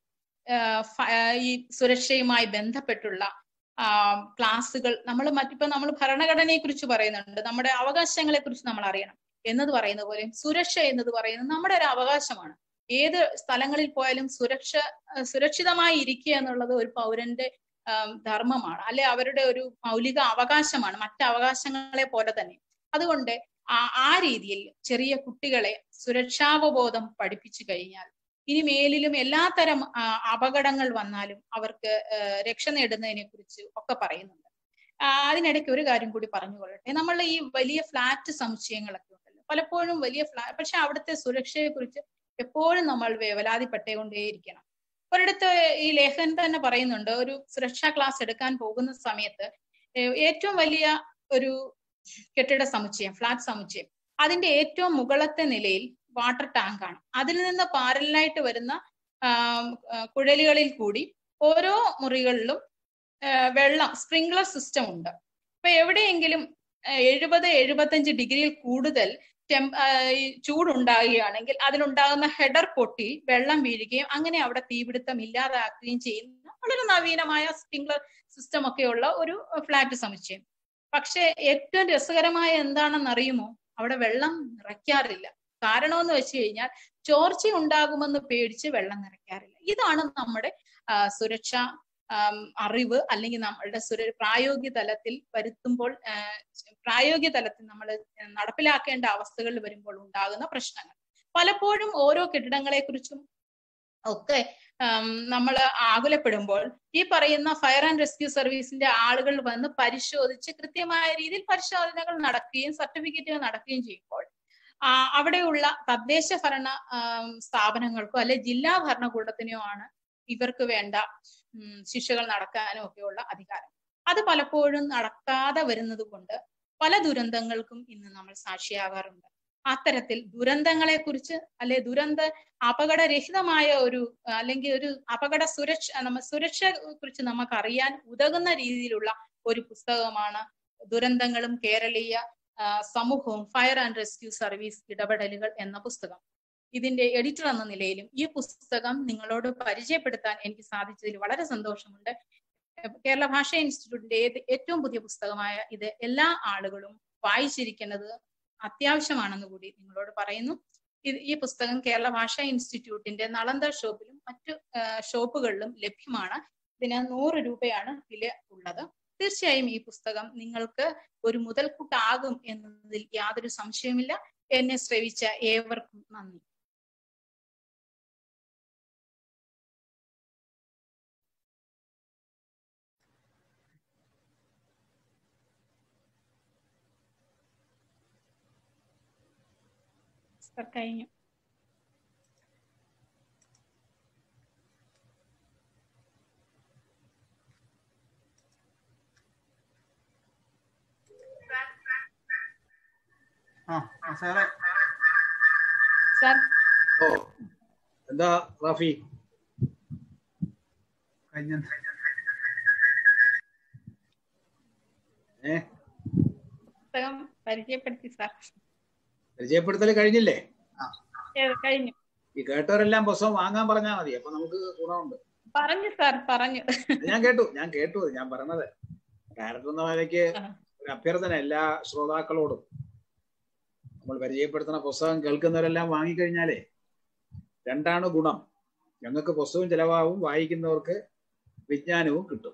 ഈ സുരക്ഷയുമായി ബന്ധപ്പെട്ടുള്ള ക്ലാസ്സുകൾ നമ്മൾ മറ്റിപ്പോ നമ്മൾ ഭരണഘടനയെ കുറിച്ച് പറയുന്നുണ്ട് നമ്മുടെ അവകാശങ്ങളെ കുറിച്ച് നമ്മൾ അറിയണം എന്നത് പറയുന്ന പോലെ സുരക്ഷ എന്നത് പറയുന്നത് നമ്മുടെ ഒരു അവകാശമാണ് ഏത് സ്ഥലങ്ങളിൽ പോയാലും സുരക്ഷ സുരക്ഷിതമായി ഇരിക്കുക എന്നുള്ളത് ഒരു പൗരന്റെ ധർമ്മമാണ് അല്ലെ അവരുടെ ഒരു മൗലിക അവകാശമാണ് മറ്റ് അവകാശങ്ങളെ പോലെ തന്നെ അതുകൊണ്ട് ആ ആ രീതിയിൽ ചെറിയ കുട്ടികളെ സുരക്ഷാവബോധം പഠിപ്പിച്ചു കഴിഞ്ഞാൽ ഇനി മേലിലും എല്ലാത്തരം അപകടങ്ങൾ വന്നാലും അവർക്ക് രക്ഷ നേടുന്നതിനെ കുറിച്ച് ഒക്കെ പറയുന്നുണ്ട് അതിനിടയ്ക്ക് ഒരു കാര്യം കൂടി പറഞ്ഞുകൊള്ളട്ടെ നമ്മൾ ഈ വലിയ ഫ്ലാറ്റ് സമുച്ചയങ്ങളൊക്കെ ഉണ്ടല്ലോ പലപ്പോഴും വലിയ ഫ്ലാറ്റ് പക്ഷെ അവിടുത്തെ സുരക്ഷയെ കുറിച്ച് എപ്പോഴും നമ്മൾ വേവലാതിപ്പെട്ടേകൊണ്ടേയിരിക്കണം ഒരിടത്ത് ഈ ലേഖനം തന്നെ പറയുന്നുണ്ട് ഒരു സുരക്ഷാ ക്ലാസ് എടുക്കാൻ പോകുന്ന സമയത്ത് ഏറ്റവും വലിയ ഒരു കെട്ടിട സമുച്ചയം ഫ്ലാറ്റ് സമുച്ചയം അതിന്റെ ഏറ്റവും മുകളത്തെ നിലയിൽ വാട്ടർ ടാങ്ക് ആണ് അതിൽ നിന്ന് പാരലായിട്ട് വരുന്ന കുഴലുകളിൽ കൂടി ഓരോ മുറികളിലും വെള്ളം സ്പ്രിംഗ്ലർ സിസ്റ്റം ഉണ്ട് അപ്പൊ എവിടെയെങ്കിലും എഴുപത് എഴുപത്തഞ്ച് ഡിഗ്രിയിൽ കൂടുതൽ ചൂടുണ്ടാകുകയാണെങ്കിൽ അതിലുണ്ടാകുന്ന ഹെഡർ പൊട്ടി വെള്ളം വീഴുകയും അങ്ങനെ അവിടെ തീപിടുത്തം ഇല്ലാതാക്കുകയും ചെയ്യുന്ന വളരെ നവീനമായ സ്പ്രിംഗ്ലർ സിസ്റ്റം ഒക്കെയുള്ള ഒരു ഫ്ലാറ്റ് സമുച്ചയം പക്ഷെ ഏറ്റവും രസകരമായ എന്താണെന്ന് അറിയുമോ അവിടെ വെള്ളം നിറയ്ക്കാറില്ല കാരണമെന്ന് വെച്ച് കഴിഞ്ഞാൽ ചോർച്ച ഉണ്ടാകുമെന്ന് പേടിച്ച് വെള്ളം നിറയ്ക്കാറില്ല ഇതാണ് നമ്മുടെ സുരക്ഷ അറിവ് അല്ലെങ്കിൽ നമ്മളുടെ സുര പ്രായോഗിക തലത്തിൽ വരുത്തുമ്പോൾ പ്രായോഗിക തലത്തിൽ നമ്മൾ നടപ്പിലാക്കേണ്ട അവസ്ഥകളിൽ വരുമ്പോൾ ഉണ്ടാകുന്ന പ്രശ്നങ്ങൾ പലപ്പോഴും ഓരോ കെട്ടിടങ്ങളെ കുറിച്ചും ഒക്കെ നമ്മൾ ആകുലപ്പെടുമ്പോൾ ഈ പറയുന്ന ഫയർ ആൻഡ് റെസ്ക്യൂ സർവീസിന്റെ ആളുകൾ വന്ന് പരിശോധിച്ച് കൃത്യമായ രീതിയിൽ പരിശോധനകൾ നടക്കുകയും സർട്ടിഫിക്കറ്റുകൾ നടക്കുകയും ചെയ്യുമ്പോൾ അവിടെയുള്ള തദ്ദേശ ഭരണ സ്ഥാപനങ്ങൾക്കോ അല്ലെ ജില്ലാ ഭരണകൂടത്തിനോ ആണ് ഇവർക്ക് വേണ്ട ശിക്ഷകൾ നടക്കാനും ഒക്കെയുള്ള അധികാരം അത് പലപ്പോഴും നടക്കാതെ വരുന്നത് കൊണ്ട് പല ദുരന്തങ്ങൾക്കും ഇന്ന് നമ്മൾ സാക്ഷിയാകാറുണ്ട് അത്തരത്തിൽ ദുരന്തങ്ങളെ കുറിച്ച് അല്ലെ ദുരന്ത അപകടരഹിതമായ ഒരു അല്ലെങ്കിൽ ഒരു അപകട സുരക്ഷ നമ്മ സുരക്ഷയെ കുറിച്ച് നമുക്ക് അറിയാൻ ഉതകുന്ന രീതിയിലുള്ള ഒരു പുസ്തകമാണ് ദുരന്തങ്ങളും കേരളീയ സമൂഹവും ഫയർ ആൻഡ് റെസ്ക്യൂ സർവീസ് ഇടപെടലുകൾ എന്ന പുസ്തകം ഇതിന്റെ എഡിറ്റർ എന്ന നിലയിലും ഈ പുസ്തകം നിങ്ങളോട് പരിചയപ്പെടുത്താൻ എനിക്ക് സാധിച്ചതിൽ വളരെ സന്തോഷമുണ്ട് കേരള ഭാഷാ ഇൻസ്റ്റിറ്റ്യൂട്ടിന്റെ ഏറ്റവും പുതിയ പുസ്തകമായ ഇത് എല്ലാ ആളുകളും വായിച്ചിരിക്കുന്നത് അത്യാവശ്യമാണെന്ന് കൂടി നിങ്ങളോട് പറയുന്നു ഇത് ഈ പുസ്തകം കേരള ഭാഷാ ഇൻസ്റ്റിറ്റ്യൂട്ടിന്റെ നളന്ദ ഷോപ്പിലും മറ്റു ഷോപ്പുകളിലും ലഭ്യമാണ് ഇതിന് നൂറ് രൂപയാണ് വില ഉള്ളത് തീർച്ചയായും ഈ പുസ്തകം നിങ്ങൾക്ക് ഒരു മുതൽക്കൂട്ടാകും എന്നതിൽ യാതൊരു സംശയമില്ല എന്നെ ശ്രവിച്ച ഏവർക്കും നന്ദി കഴിഞ്ഞു ആ സാറേ സാർ ഓ എന്താ റാഫി കഴിഞ്ഞ ഏ പുസ്തകം പരിചയപ്പെടുത്തി സാർ പരിചയപ്പെടുത്തൽ കഴിഞ്ഞില്ലേ ഏത് കഴിഞ്ഞു ഈ കേട്ടവരെല്ലാം പുസ്തകം വാങ്ങാൻ പറഞ്ഞാൽ മതി അപ്പൊ നമുക്ക് ഗുണമുണ്ട് പറഞ്ഞു സാർ പറഞ്ഞു അത് ഞാൻ കേട്ടു ഞാൻ കേട്ടു അത് ഞാൻ പറഞ്ഞത് ഡയറക്ടർ എന്ന നിലയ്ക്ക് ആ. ഒരു അഭ്യർത്ഥന എല്ലാ ശ്രോതാക്കളോടും നമ്മൾ പരിചയപ്പെടുത്തുന്ന പുസ്തകം കേൾക്കുന്നവരെല്ലാം വാങ്ങിക്കഴിഞ്ഞാലേ രണ്ടാണ് ഗുണം ഞങ്ങൾക്ക് പുസ്തകം ചെലവാകും വായിക്കുന്നവർക്ക് വിജ്ഞാനവും കിട്ടും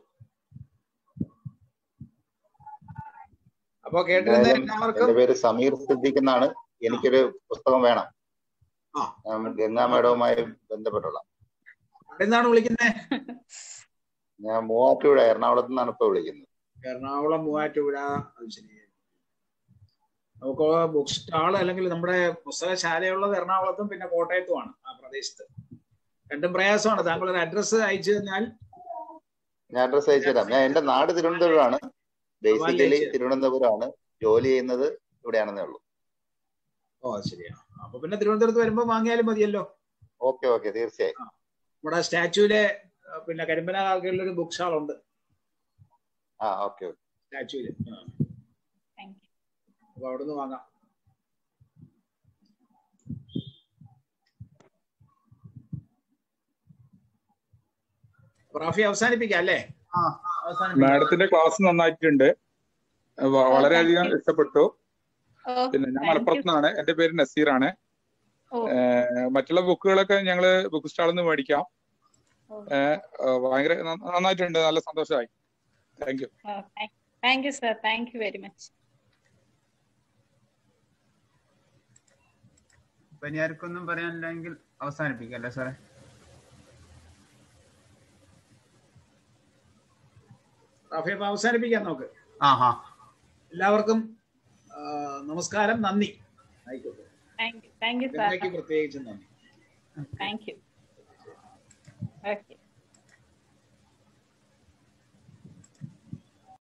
അപ്പൊ കേട്ടിരുന്ന എന്തായാലും എല്ലാവർക്കും എന്റെ പേര് സമീർ സിദ്ദിഖ് എന്നാണ് എനിക്കൊരു പുസ്തകം വേണം ആ. ഞാൻ ഗംഗാ മേഡവുമായി ബന്ധപ്പെട്ടുള്ള എവിടെന്നാണ് വിളിക്കുന്നത് ഞാൻ മൂവാറ്റുപുഴ എറണാകുളത്ത് നിന്നാണ് ഇപ്പൊ വിളിക്കുന്നത് എറണാകുളം മൂവാറ്റുപുഴ അത് ശരി നമുക്ക് ബുക്ക് സ്റ്റാൾ അല്ലെങ്കിൽ നമ്മുടെ പുസ്തകശാലയുള്ളത് എറണാകുളത്തും പിന്നെ കോട്ടയത്തുമാണ് ആ പ്രദേശത്ത് രണ്ടും പ്രയാസമാണ് താങ്കൾ ഒരു അഡ്രസ്സ് അയച്ചു തന്നാൽ ഞാൻ അഡ്രസ് അയച്ചു തരാം ഞാൻ എന്റെ നാട് തിരുവനന്തപുരമാണ് ബേസിക്കലി തിരുവനന്തപുരമാണ് ജോലി ചെയ്യുന്നത് ഇവിടെയാണെന്നേ ഉള്ളൂ ഓ അത് ശരിയാണ് അപ്പൊ പിന്നെ തിരുവനന്തപുരത്ത് വരുമ്പോൾ വാങ്ങിയാലും മതിയല്ലോ ഓക്കെ ഓക്കെ തീർച്ചയായും നമ്മുടെ സ്റ്റാച്യൂലെ അഹ് പിന്നെ കരിമ്പനാകാർക്കുള്ള ഒരു ബുക്ക് സ്റ്റാൾ ഉണ്ട് ആ ഓക്കെ ഓക്കെ സ്റ്റാച്യൂല് ആ. താങ്ക് യു അപ്പൊ അവിടുന്ന് വാങ്ങാം അപ്പൊ റാഫി അവസാനിപ്പിക്കാം അല്ലേ ആ അവസാനം മാഡത്തിന്റെ ക്ലാസ് നന്നായിട്ടുണ്ട് വ- വളരെയധികം ഇഷ്ടപ്പെട്ടു ഓ പിന്നെ ഞാൻ Thank you. മലപ്പുറത്ത് നിന്നാണ് എന്റെ പേര് നസീറാണ് ഓ. ഏഹ് മറ്റുള്ള ബുക്കുകളൊക്കെ ഞങ്ങള് ബുക്ക് സ്റ്റാളിൽ നിന്ന് മേടിക്കാം ഓ. ഏഹ് ഏഹ് ഭയങ്കര നന്ന- നന്നായിട്ടുണ്ട് നല്ല സന്തോഷമായി thank you thank you sir thank you very much ഇപ്പൊ ഇനി ആർക്കൊന്നും പറയാനില്ലെങ്കിൽ അവസാനിപ്പിക്കാം അല്ലേ സാറേ റാഫി അപ്പൊ അവസാനിപ്പിക്കാം നമുക്ക് ആ ഹാ എല്ലാവർക്കും ആ, നമസ്കാരം നന്ദി ആയിക്കോട്ടെ thank you thank you sir ഗംഗയ്ക്ക് പ്രത്യേകിച്ച് നന്ദി താങ്ക് യു ഓക്കെ